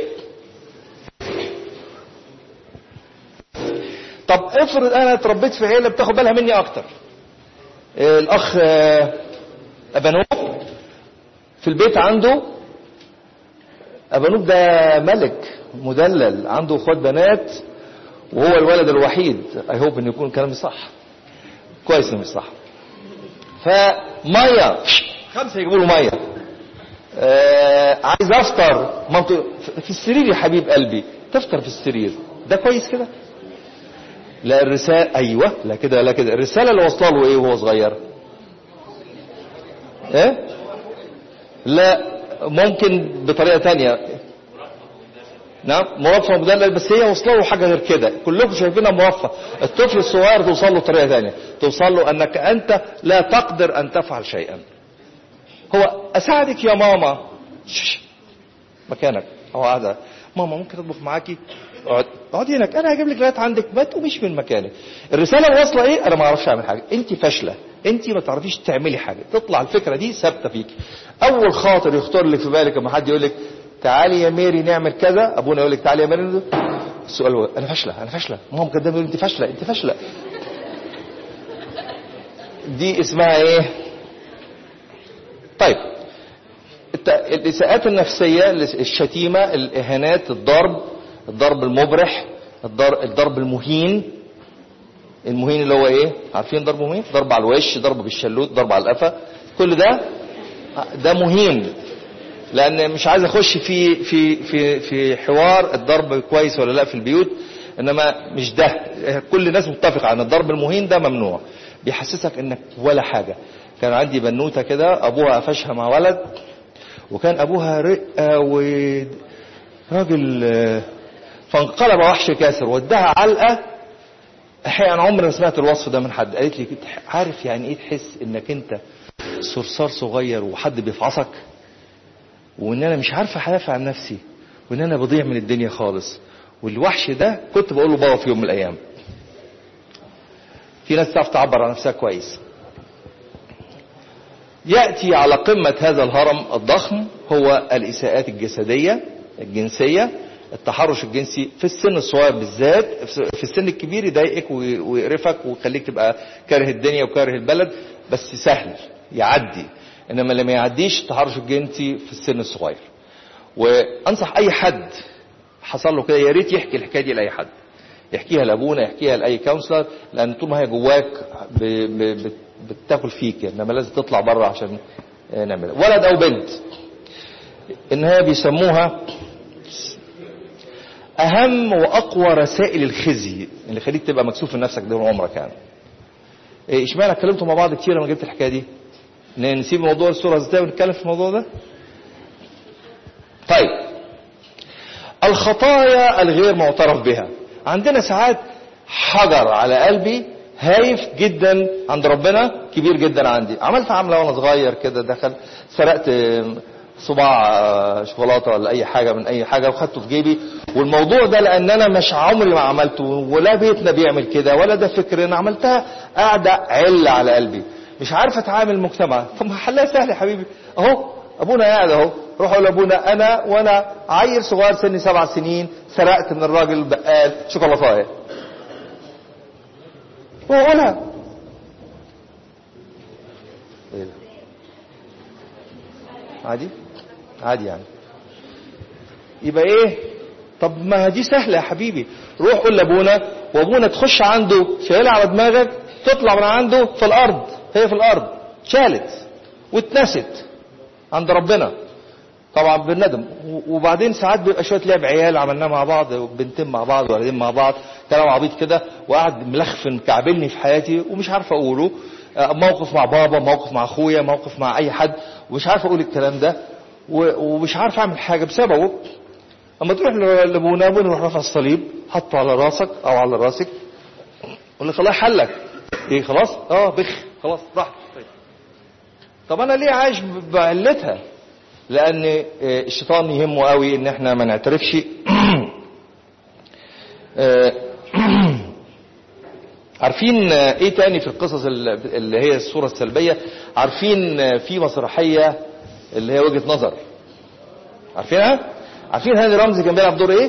Speaker 3: طب افرض انا اتربيت في عيله بتاخد بالها مني اكتر آه، الاخ آه، ابانوب في البيت عنده ابانوب ده ملك مدلل عنده اخوات بنات وهو الولد الوحيد اي هوب ان يكون كلامي صح كويس انه مش صح فميه خمسه يجيبوا له ميه آه عايز افطر مامته في السرير يا حبيب قلبي تفطر في السرير ده كويس كده لا الرسالة ايوه لا كده لا كده الرسالة اللي واصله له ايه وهو صغير ايه لا ممكن بطريقة تانية نعم مرفه مدلل بس هي وصل له حاجه غير كده كلكم شايفينها مرفه الطفل الصغير توصل له طريقه ثانيه توصل له انك انت لا تقدر ان تفعل شيئا هو اساعدك يا ماما شش. مكانك هو قاعده ماما ممكن اطبخ معاكي اقعد اقعدي هناك انا هجيب لك لغايه عندك ما تقوميش من مكانك الرساله اللي واصله ايه انا ما اعرفش اعمل حاجه انت فاشله انت ما تعرفيش تعملي حاجه تطلع الفكره دي ثابته فيكي اول خاطر يخطر لك في بالك لما حد يقول لك تعالي يا ميري نعمل كذا ابونا يقول لك تعالي يا ميري السؤال هو انا فاشله انا فاشله ماما كانت دايما يقول انت فاشله انت فاشله دي اسمها ايه طيب الت- الاساءات النفسيه الشتيمه الاهانات الضرب الضرب المبرح الضرب, الضرب المهين المهين اللي هو ايه عارفين ضرب مهين ضرب على الوش ضرب بالشلوت ضرب على القفا كل ده ده مهين لان مش عايز اخش في في في في حوار الضرب كويس ولا لا في البيوت انما مش ده كل الناس متفقه عن الضرب المهين ده ممنوع بيحسسك انك ولا حاجه كان عندي بنوته كده ابوها قفشها مع ولد وكان ابوها رقه وراجل آه، فانقلب وحش كاسر ودها علقه احيانا انا عمري ما سمعت الوصف ده من حد قالت لي عارف يعني ايه تحس انك انت صرصار صغير وحد بيفعصك وان انا مش عارفه هدافع عن نفسي وان انا بضيع من الدنيا خالص والوحش ده كنت بقول له بابا في يوم من الايام في ناس تعرف تعبر عن نفسها كويس ياتي على قمه هذا الهرم الضخم هو الاساءات الجسديه الجنسيه التحرش الجنسي في السن الصغير بالذات في السن الكبير يضايقك وي- ويقرفك ويخليك تبقى كاره الدنيا وكاره البلد بس سهل يعدي انما اللي ما يعديش التحرش الجنسي في السن الصغير وانصح اي حد حصل له كده يا ريت يحكي الحكايه دي لاي حد يحكيها لابونا يحكيها لاي كونسلر لان طول ما هي جواك ب... ب... بت- بتاكل فيك انما لازم تطلع بره عشان آه، نعملها ولد او بنت ان هي بيسموها اهم واقوى رسائل الخزي اللي يخليك تبقى مكسوف من نفسك ده عمرك يعني إيه، اشمعنى اتكلمتوا مع بعض كتير لما جبت الحكايه دي ن- نسيب موضوع الصوره ازاي ونتكلم في الموضوع ده طيب الخطايا الغير معترف بها عندنا ساعات حجر على قلبي هايف جدا عند ربنا كبير جدا عندي عملت عمله وانا صغير كده دخل سرقت صباع آه، شوكولاته ولا اي حاجه من اي حاجه وخدته في جيبي والموضوع ده لان انا مش عمري ما عملته ولا بيتنا بيعمل كده ولا ده فكر انا عملتها قاعده عله على قلبي مش عارف اتعامل المجتمع طب ما حلها سهل يا حبيبي اهو ابونا قاعد اهو روح اقول لابونا انا وانا عيل صغير سني سبع سنين سرقت من الراجل البقال شوكولاتايه وقولها ايه ده عادي عادي يعني يبقى ايه طب ما دي سهله يا حبيبي روح قول لابونا وابونا تخش عنده شايلها على دماغك تطلع من عنده في الارض هي في الارض شالت واتنست عند ربنا طبعا بالندم و- وبعدين ساعات بيبقى شويه لعب عيال عملناه مع بعض بنتين مع بعض ولدين مع بعض كلام عبيط كده وقعد ملخفن كعبلني في حياتي ومش عارف اقوله آه، موقف مع بابا موقف مع اخويا موقف مع اي حد ومش عارف اقول الكلام ده و- ومش عارف اعمل حاجه بسببه اما تروح ل- لابونا ابونا يروح رافع الصليب حطه على راسك او على راسك يقول لك الله حلك ايه خلاص اه بخ خلاص راح طيب. طب انا ليه عايش ب- بعلتها لان آه، الشيطان يهمه قوي ان احنا ما نعترفش آه، عارفين آه، ايه تاني في القصص ال- اللي هي الصورة السلبية عارفين آه، في مسرحية اللي هي وجهة نظر عارفينها عارفين هاني رمزي كان بيلعب دور ايه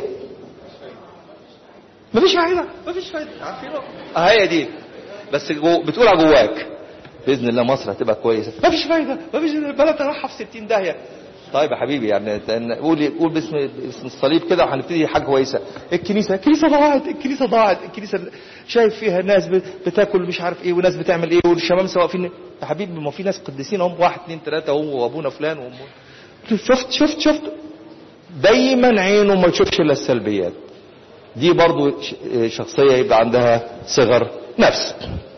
Speaker 3: مفيش فايدة مفيش فايدة عارفينه اه هي دي بس جو بتقولها جواك باذن الله مصر هتبقى كويسه مفيش فايده مفيش البلد رايحه في 60 داهيه طيب يا حبيبي يعني تن- قول قول باسم باسم الصليب كده وهنبتدي حاجه كويسه الكنيسه الكنيسه ضاعت الكنيسه ضاعت الكنيسه شايف فيها ناس بت- بتاكل مش عارف ايه وناس بتعمل ايه والشمامسه واقفين يا حبيبي ما في ناس قديسين هم واحد اثنين ثلاثه هو وابونا فلان وامه شفت شفت شفت دايما عينه ما يشوفش الا السلبيات دي برضو ش- شخصيه يبقى عندها صغر نفس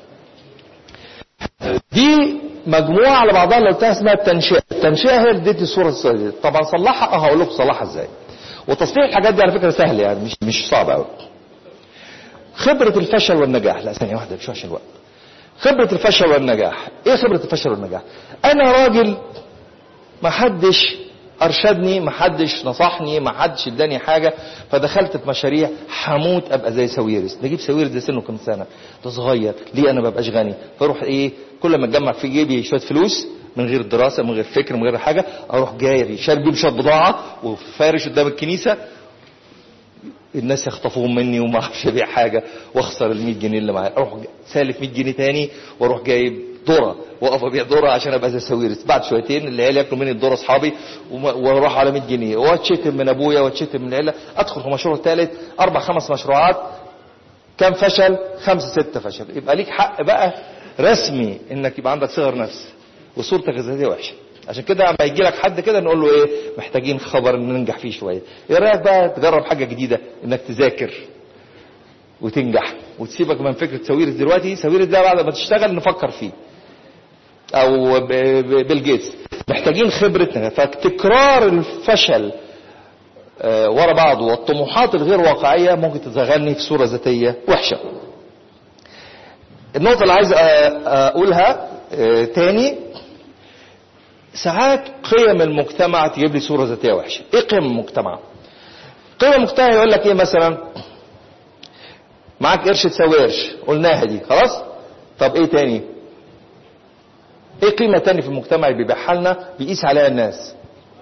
Speaker 3: دي مجموعة على بعضها اللي قلتها اسمها التنشئة التنشئة هي اللي اديتي الصورة السوداء طبعا صلحها اه هقول لكم صلحها ازاي وتصليح الحاجات دي على فكرة سهل يعني مش مش صعب قوي خبرة الفشل والنجاح لا ثانية واحدة مش عشان الوقت خبرة الفشل والنجاح ايه خبرة الفشل والنجاح انا راجل ما حدش ارشدني ما حدش نصحني ما حدش اداني حاجه فدخلت في مشاريع هموت ابقى زي ساويرس نجيب ساويرس ده سنه كام سنه ده صغير ليه انا ما ببقاش غني فاروح ايه كل ما اتجمع في جيبي شويه فلوس من غير دراسه من غير فكر من غير حاجه اروح جاي شاري بيهم شويه بضاعه وفارش قدام الكنيسه الناس يخطفوهم مني وما اعرفش ابيع حاجه واخسر ال 100 جنيه اللي معايا اروح سالف 100 جنيه تاني واروح جايب ذره واقف ابيع ذره عشان ابقى زي ساويرس بعد شويتين العيال ياكلوا مني الذره اصحابي وما- واروح على 100 جنيه واتشتم من ابويا واتشتم من العيله ادخل في مشروع ثالث اربع خمس مشروعات كم فشل خمسه سته فشل يبقى ليك حق بقى رسمي انك يبقى عندك صغر نفس وصورتك الذاتيه وحشه عشان كده لما يجي لك حد كده نقول له ايه محتاجين خبر ننجح فيه شويه ايه رايك بقى تجرب حاجه جديده انك تذاكر وتنجح وتسيبك من فكره ساويرس دلوقتي ساويرس ده بعد ما تشتغل نفكر فيه او ب- ب- بيل جيتس محتاجين خبرتنا فتكرار الفشل آه، ورا بعضه والطموحات الغير واقعيه ممكن تشغلني في صوره ذاتيه وحشه النقطه اللي عايز آه، آه، اقولها آه، تاني ساعات قيم المجتمع تجيب لي صوره ذاتيه وحشه ايه قيم المجتمع قيم المجتمع يقول لك ايه مثلا معاك قرش تساوي قرش قلناها دي خلاص طب ايه تاني ايه قيمه تاني في المجتمع اللي بيبيعها لنا بيقيس عليها الناس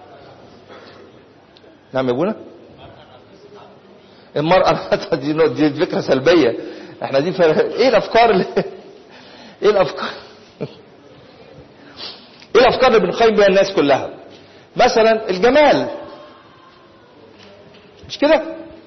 Speaker 3: نعم يا ابونا المرأة دي, دي فكرة سلبية احنا دي فر... ايه الافكار اللي ايه الافكار ايه الافكار اللي بنقيم بيها الناس كلها مثلا الجمال مش كده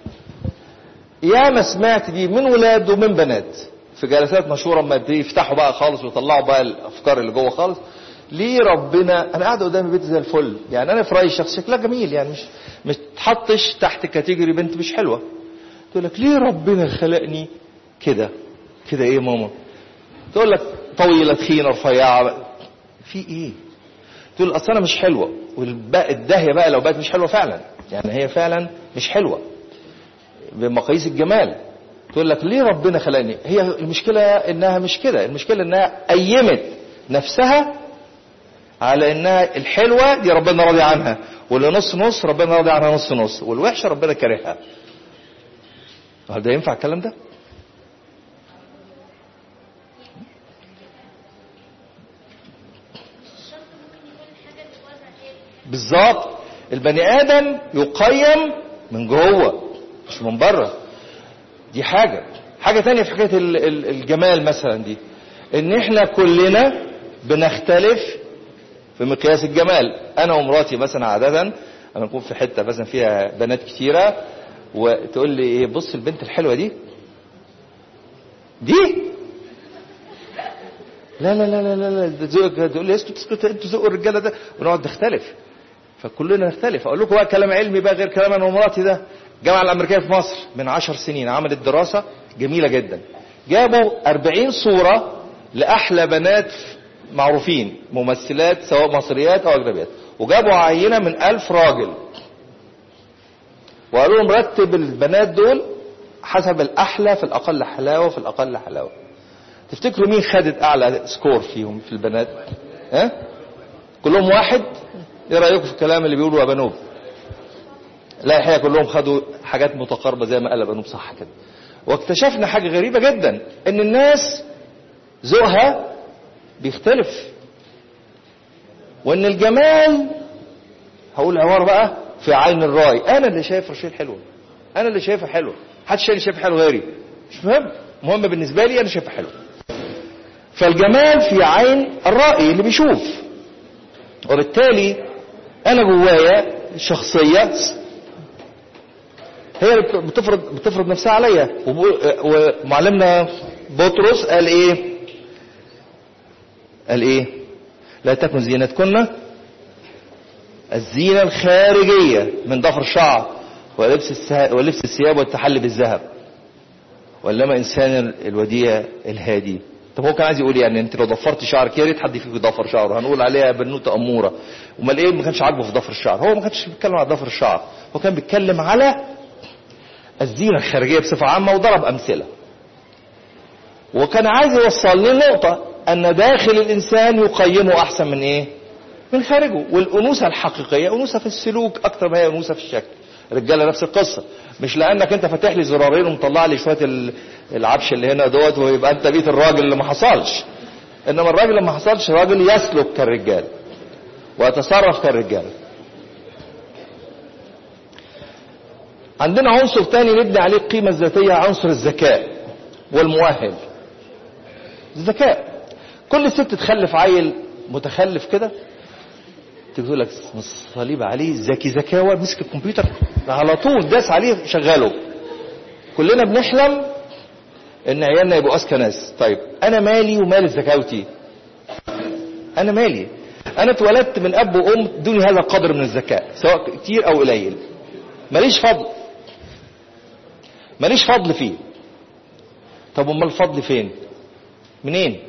Speaker 3: يا ما سمعت دي من ولاد ومن بنات في جلسات مشهوره اما يفتحوا بقى خالص ويطلعوا بقى الافكار اللي جوه خالص ليه ربنا انا قاعد قدام البيت زي الفل يعني انا في رايي الشخصي شكلها جميل يعني مش مش تحطش تحت كاتيجوري بنت مش حلوه تقول لك ليه ربنا خلقني كده كده ايه يا ماما تقول لك طويله تخينه رفيعه في ايه تقول اصل انا مش حلوه والداهيه بقى لو بقت مش حلوه فعلا يعني هي فعلا مش حلوه بمقاييس الجمال تقول لك ليه ربنا خلقني هي المشكله انها مش كده المشكله انها قيمت نفسها على انها الحلوه دي ربنا راضي عنها واللي نص نص ربنا راضي عنها نص نص والوحشه ربنا كارهها هل ده ينفع الكلام ده بالظبط البني ادم يقيم من جوه مش من بره دي حاجه حاجه تانية في حكايه ال- ال- الجمال مثلا دي ان احنا كلنا بنختلف في مقياس الجمال انا ومراتي مثلا عاده انا نكون في حته مثلا فيها بنات كتيره وتقول لي ايه بص البنت الحلوه دي دي لا لا لا لا لا لا ده ذوقك تقول لي اسكت اسكت انتوا ذوق الرجاله ده ونقعد نختلف فكلنا نختلف اقول لكم بقى كلام علمي بقى غير كلام انا ومراتي ده الجامعه الامريكيه في مصر من عشر سنين عملت دراسه جميله جدا جابوا 40 صوره لاحلى بنات معروفين ممثلات سواء مصريات او اجنبيات وجابوا عينه من ألف راجل وقالوا لهم رتب البنات دول حسب الاحلى في الاقل حلاوه في الاقل حلاوه تفتكروا مين خدت اعلى سكور فيهم في البنات ها كلهم واحد ايه رايكم في الكلام اللي بيقولوا ابانوب لا الحقيقه كلهم خدوا حاجات متقاربه زي ما قال ابانوب صح كده واكتشفنا حاجه غريبه جدا ان الناس ذوقها بيختلف وان الجمال هقول عباره بقى في عين الراي انا اللي شايف رشيد حلوه انا اللي شايفها حلوه محدش تاني شايفها حلو غيري مش مهم مهم بالنسبه لي انا شايفها حلوه فالجمال في عين الرائي اللي بيشوف وبالتالي انا جوايا شخصيه هي اللي بتفرض بتفرض نفسها عليا وب- ومعلمنا بطرس قال ايه قال ايه لا تكن زينتكن الزينة الخارجية من ضفر الشعر ولبس السه... ولبس الثياب والتحلي بالذهب وإنما إنسان الوديع الهادي طب هو كان عايز يقول إيه؟ يعني انت لو ضفرت شعرك يا ريت حد فيك ضفر شعره هنقول عليها بنوته اموره امال ايه ما كانش عاجبه في ضفر الشعر هو ما كانش بيتكلم على ضفر الشعر هو كان بيتكلم على الزينه الخارجيه بصفه عامه وضرب امثله وكان عايز يوصل لي نقطه ان داخل الانسان يقيمه احسن من ايه من خارجه والانوثه الحقيقيه انوثه في السلوك اكتر ما هي انوثه في الشكل الرجاله نفس القصه مش لانك انت فاتح لي زرارين ومطلع لي شويه ال- العبش اللي هنا دوت ويبقى انت بيت الراجل اللي ما حصلش انما الراجل اللي ما حصلش راجل يسلك كالرجال ويتصرف كالرجال عندنا عنصر تاني نبني عليه القيمه الذاتيه عنصر الذكاء والمؤهل الذكاء كل ست تخلف عيل متخلف كده تقول لك صليب عليه ذكي ذكاوه مسك الكمبيوتر على طول داس عليه شغله كلنا بنحلم ان عيالنا يبقوا اذكى ناس طيب انا مالي ومال ذكاوتي انا مالي انا اتولدت من اب وام دوني هذا القدر من الذكاء سواء كتير او قليل ماليش فضل ماليش فضل فيه طب امال الفضل فين منين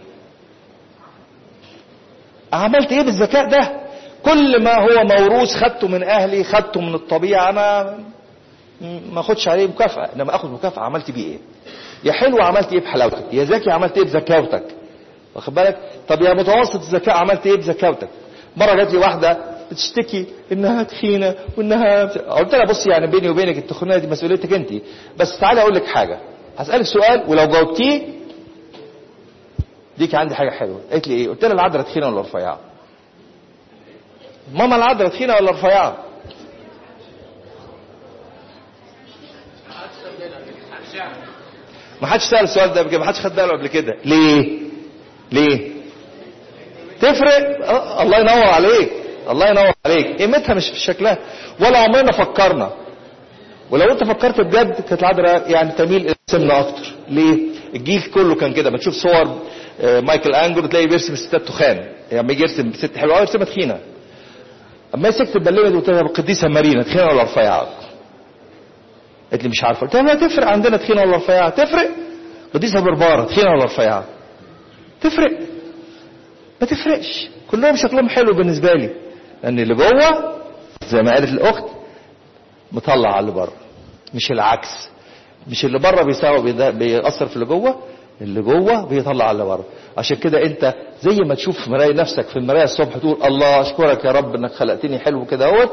Speaker 3: عملت ايه بالذكاء ده كل ما هو موروث خدته من اهلي خدته من الطبيعه انا ما اخدش عليه مكافاه انما اخد مكافاه عملت بيه ايه يا حلو عملت ايه بحلاوتك يا ذكي عملت ايه بذكاوتك واخد بالك طب يا متوسط الذكاء عملت ايه بذكاوتك مره جات لي واحده بتشتكي انها تخينه وانها قلت لها بصي يعني بيني وبينك التخونيه دي مسؤوليتك انت بس تعالي اقول لك حاجه هسالك سؤال ولو جاوبتيه ديك عندي حاجه حلوه قالت لي ايه قلت لها العذراء تخينه ولا رفيعه ماما العذراء تخينه ولا رفيعه ما حدش سال السؤال ده قبل كده ما حدش خد باله قبل كده ليه ليه تفرق آه، الله ينور عليك الله ينور عليك قيمتها مش في شكلها ولا عمرنا فكرنا ولو انت فكرت بجد كانت العذراء يعني تميل الى السمنه اكتر ليه الجيل كله كان كده بتشوف صور آه، مايكل انجلو تلاقي بيرسم الستات تخان يعني لما يجي يرسم ست حلوه قوي يرسمها تخينه اما مسكت البلمه دي قلت لها القديسه مارينا تخينه ولا رفيعه قالت لي مش عارفه قلت لها لا تفرق عندنا تخينه ولا رفيعه تفرق قديسه برباره تخينه ولا رفيعه تفرق ما تفرقش كلهم شكلهم حلو بالنسبه لي لان اللي جوه زي ما قالت الاخت مطلع على اللي بره مش العكس مش اللي بره بيساوي بيدا- بيأثر في اللي جوه اللي جوه بيطلع على اللي بره عشان كده انت زي ما تشوف في مرايه نفسك في المرايه الصبح تقول الله اشكرك يا رب انك خلقتني حلو كده اهوت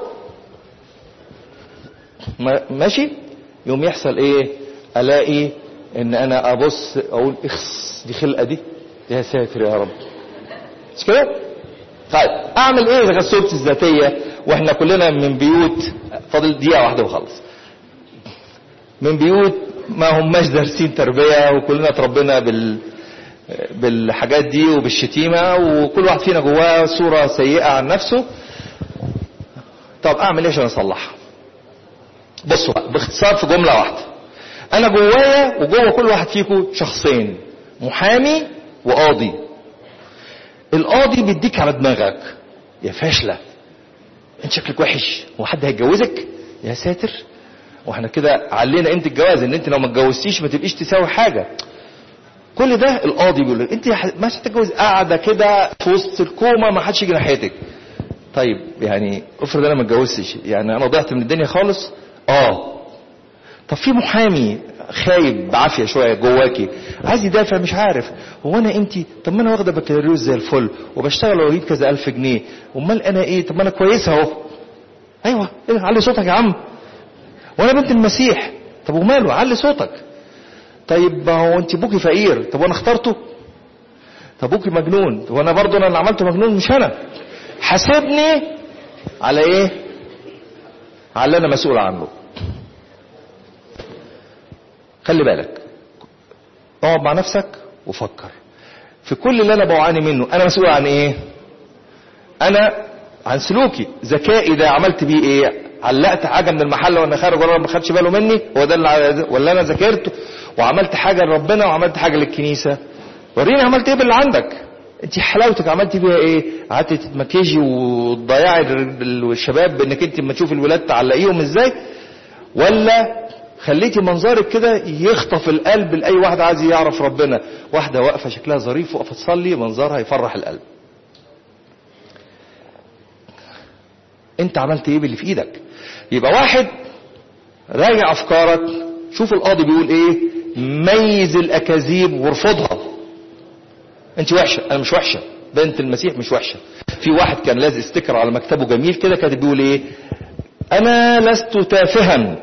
Speaker 3: ما- ماشي يوم يحصل ايه الاقي ان انا ابص اقول اخس دي خلقه دي يا ساتر يا رب مش كده طيب اعمل ايه اذا صورتي الذاتيه واحنا كلنا من بيوت فاضل دقيقه واحده وخلص من بيوت ما هماش دارسين تربيه وكلنا اتربينا بال بالحاجات دي وبالشتيمه وكل واحد فينا جواه صوره سيئه عن نفسه طب اعمل ايه عشان اصلحها بصوا بقى باختصار في جمله واحده انا جوايا وجوه كل واحد فيكم شخصين محامي وقاضي القاضي بيديك على دماغك يا فاشله انت شكلك وحش هو حد هيتجوزك يا ساتر واحنا كده علينا قيمه الجواز ان انت لو ما اتجوزتيش ما تبقيش تساوي حاجه كل ده القاضي بيقول لك انت ح- مش هتتجوز قاعده كده في وسط الكومه ما حدش يجي ناحيتك طيب يعني افرض انا ما اتجوزتش يعني انا ضعت من الدنيا خالص اه طب في محامي خايب بعافيه شويه جواكي عايز يدافع مش عارف هو انا انت طب ما انا واخده بكالوريوس زي الفل وبشتغل واجيب كذا الف جنيه امال انا ايه طب ما انا كويسه اهو ايوه ايه علي صوتك يا عم وانا بنت المسيح طب وماله علي صوتك طيب ما هو انت ابوكي فقير طب وانا اخترته طب ابوكي مجنون طب وانا برضه انا اللي عملته مجنون مش انا حاسبني على ايه على اللي انا مسؤول عنه خلي بالك اقعد مع نفسك وفكر في كل اللي انا بعاني منه انا مسؤول عن ايه انا عن سلوكي ذكائي ده عملت بيه ايه علقت حاجه من المحل وانا خارج ولا ما خدش باله مني هو ده اللي ولا انا ذاكرت وعملت حاجه لربنا وعملت حاجه للكنيسه وريني عملت ايه باللي عندك انت حلاوتك عملتي بيها ايه قعدت تتمكيجي وتضيعي ال- الشباب بانك انت لما تشوفي الولاد تعلقيهم ازاي ولا خليتي منظرك كده يخطف القلب لاي واحد عايز يعرف ربنا واحده واقفه شكلها ظريف واقفه تصلي منظرها يفرح القلب انت عملت ايه باللي في ايدك يبقى واحد راجع افكارك شوف القاضي بيقول ايه ميز الاكاذيب وارفضها انت وحشه انا مش وحشه بنت المسيح مش وحشه في واحد كان لازق ستيكر على مكتبه جميل كده كاتب بيقول ايه انا لست تافها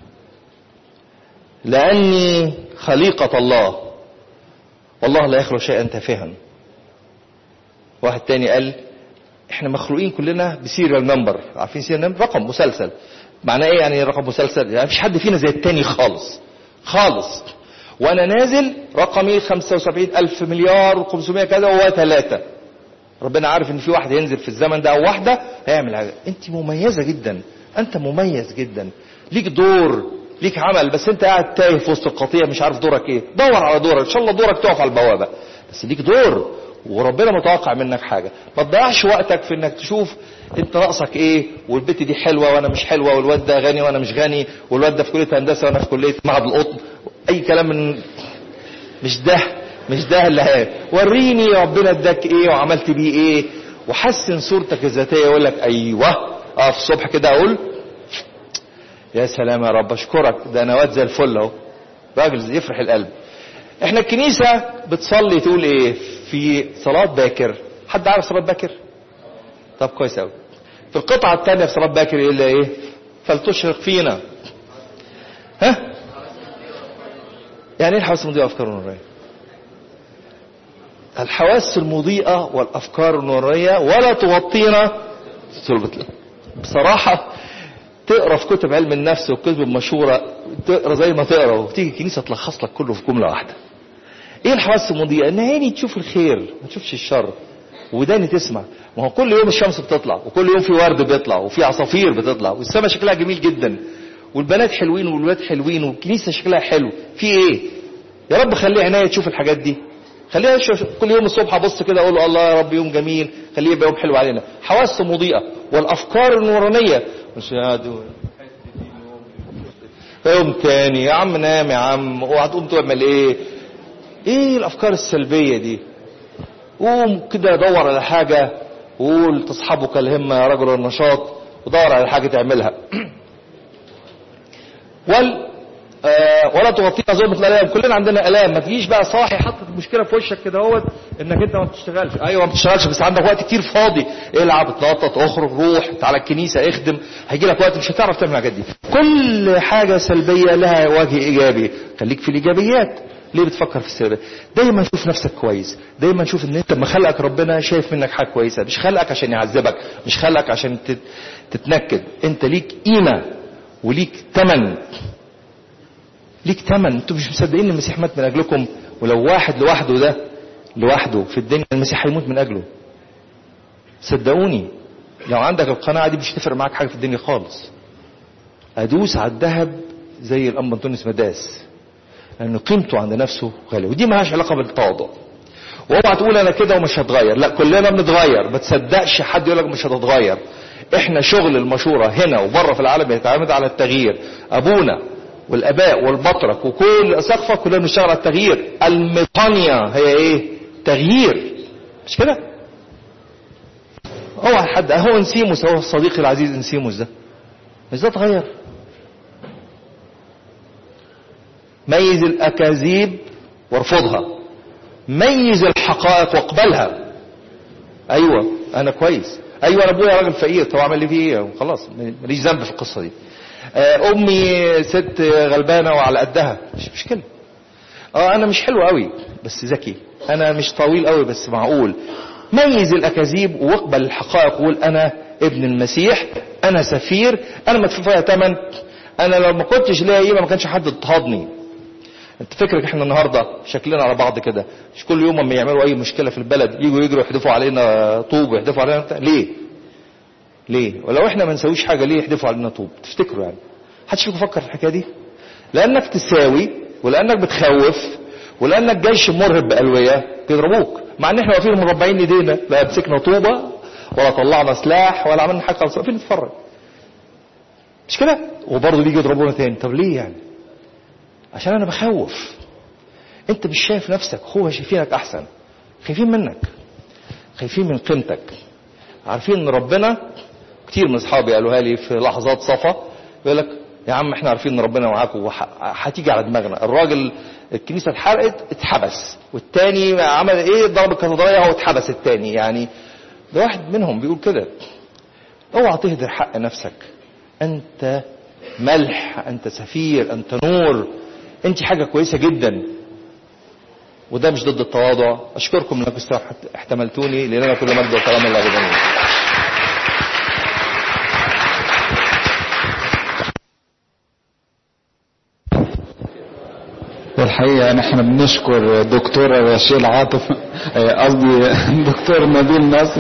Speaker 3: لاني خليقه الله والله لا يخلق شيئا تافها واحد تاني قال احنا مخلوقين كلنا بسيريال نمبر عارفين سيريال نمبر رقم مسلسل معناه ايه يعني رقم مسلسل يعني مفيش حد فينا زي التاني خالص خالص وانا نازل رقمي 75 الف مليار و500 كذا وهو ثلاثة ربنا عارف ان في واحد ينزل في الزمن ده او واحدة هيعمل حاجة انت مميزة جدا انت مميز جدا ليك دور ليك عمل بس انت قاعد تايه في وسط القطيع مش عارف دورك ايه دور على دورك ان شاء الله دورك تقف على البوابة بس ليك دور وربنا متوقع منك حاجة ما تضيعش وقتك في انك تشوف انت ناقصك ايه والبت دي حلوة وانا مش حلوة والواد ده غني وانا مش غني والواد ده في كلية هندسة وانا في كلية معهد القطن اي كلام من مش ده مش ده اللي هي وريني ربنا اداك ايه وعملت بيه ايه وحسن صورتك الذاتيه يقول لك ايوه اقف الصبح كده اقول يا سلام يا رب اشكرك ده انا واد زي الفل اهو راجل يفرح القلب احنا الكنيسه بتصلي تقول ايه في صلاه باكر حد عارف صلاه باكر طب كويس قوي في القطعه الثانيه في صلاه باكر يقول ايه فلتشرق فينا ها يعني ايه الحواس المضيئه وافكار النوريه الحواس المضيئه والافكار النوريه ولا تغطينا صلبة بصراحه تقرا في كتب علم النفس والكتب المشهوره تقرا زي ما تقرا وتيجي الكنيسه تلخص لك كله في جمله واحده ايه الحواس المضيئه ان عيني تشوف الخير ما تشوفش الشر وداني تسمع ما هو كل يوم الشمس بتطلع وكل يوم في ورد بيطلع وفي عصافير بتطلع والسماء شكلها جميل جدا والبنات حلوين والولاد حلوين والكنيسه شكلها حلو في ايه يا رب خلي عينيا تشوف الحاجات دي خليها تشوف كل يوم الصبح ابص كده اقول الله يا رب يوم جميل خليه يبقى يوم حلو علينا حواس مضيئه والافكار النورانيه مش يا دول يوم تاني يا عم نام يا عم اوعى تقوم تعمل ايه ايه الافكار السلبيه دي قوم كده دور على حاجة وقول تصحبك الهمة يا رجل النشاط ودور على حاجة تعملها وال آه ولا تغطينا ظلمة الالام كلنا عندنا الام ما تجيش بقى صاحي حاطط المشكله في وشك كده اهوت انك انت ما بتشتغلش ايوه ما بتشتغلش بس عندك وقت كتير فاضي العب اتنطط اخرج روح تعالى الكنيسه اخدم هيجي لك وقت مش هتعرف تعمل الحاجات دي كل حاجه سلبيه لها وجه ايجابي خليك في الايجابيات ليه بتفكر في السلبيات دايما شوف نفسك كويس دايما شوف ان انت لما خلقك ربنا شايف منك حاجه كويسه مش خلقك عشان يعذبك مش خلقك عشان تت- تتنكد انت ليك قيمه وليك ثمن ليك ثمن انتوا مش مصدقين ان المسيح مات من اجلكم ولو واحد لوحده ده لوحده في الدنيا المسيح هيموت من اجله صدقوني لو عندك القناعه دي مش هتفرق معاك حاجه في الدنيا خالص ادوس على الذهب زي الام انطونيوس مداس لان قيمته عند نفسه غاليه ودي مالهاش علاقه بالتواضع واوعى تقول انا كده ومش هتغير لا كلنا بنتغير ما تصدقش حد يقول لك مش هتتغير احنا شغل المشوره هنا وبره في العالم بيتعامد على التغيير ابونا والاباء والبطرك وكل اساقفه كلنا بنشتغل على التغيير الميطانيا هي ايه تغيير مش كده اوعى حد اهو انسيموس اهو صديقي العزيز انسيموس ده مش ده اتغير ميز الاكاذيب وارفضها ميز الحقائق واقبلها ايوه انا كويس ايوه انا ابويا راجل فقير طب اعمل لي فيه ايه خلاص ماليش ذنب في القصه دي آه، امي ست غلبانه وعلى قدها مش مشكله اه انا مش حلو قوي بس ذكي انا مش طويل قوي بس معقول ميز الاكاذيب واقبل الحقائق وقول انا ابن المسيح انا سفير انا مدفوع فيها ثمن انا لو ما كنتش ليا قيمه ما كانش حد اضطهدني انت فكرك احنا النهارده شكلنا على بعض كده مش كل يوم اما يعملوا اي مشكله في البلد يجوا يجروا يحدفوا علينا طوب ويحدفوا علينا بتاع. ليه ليه ولو احنا ما نسويش حاجه ليه يحدفوا علينا طوب تفتكروا يعني حدش فيكم فكر في الحكايه دي لانك تساوي ولانك بتخوف ولانك جيش مرهب بالويه بيضربوك مع ان احنا واقفين مربعين ايدينا لا مسكنا طوبه ولا طلعنا سلاح ولا عملنا حاجه خالص واقفين نتفرج مش كده وبرضه بيجي يضربونا تاني طب ليه يعني عشان انا بخوف انت مش شايف نفسك هو شايفينك احسن خايفين منك خايفين من قيمتك عارفين ان ربنا كتير من اصحابي قالوها لي في لحظات صفا يقول لك يا عم احنا عارفين ان ربنا معاك وهتيجي على دماغنا الراجل الكنيسه اتحرقت اتحبس والتاني عمل ايه ضرب الكاتدرائيه هو اتحبس التاني يعني ده واحد منهم بيقول كده اوعى تهدر حق نفسك انت ملح انت سفير انت نور انت حاجه كويسه جدا وده مش ضد التواضع اشكركم انكم احتملتوني لان انا كل مجد وكلام الله جميل
Speaker 1: الحقيقة نحن بنشكر دكتورة رشيل عاطف قصدي دكتور نبيل نصر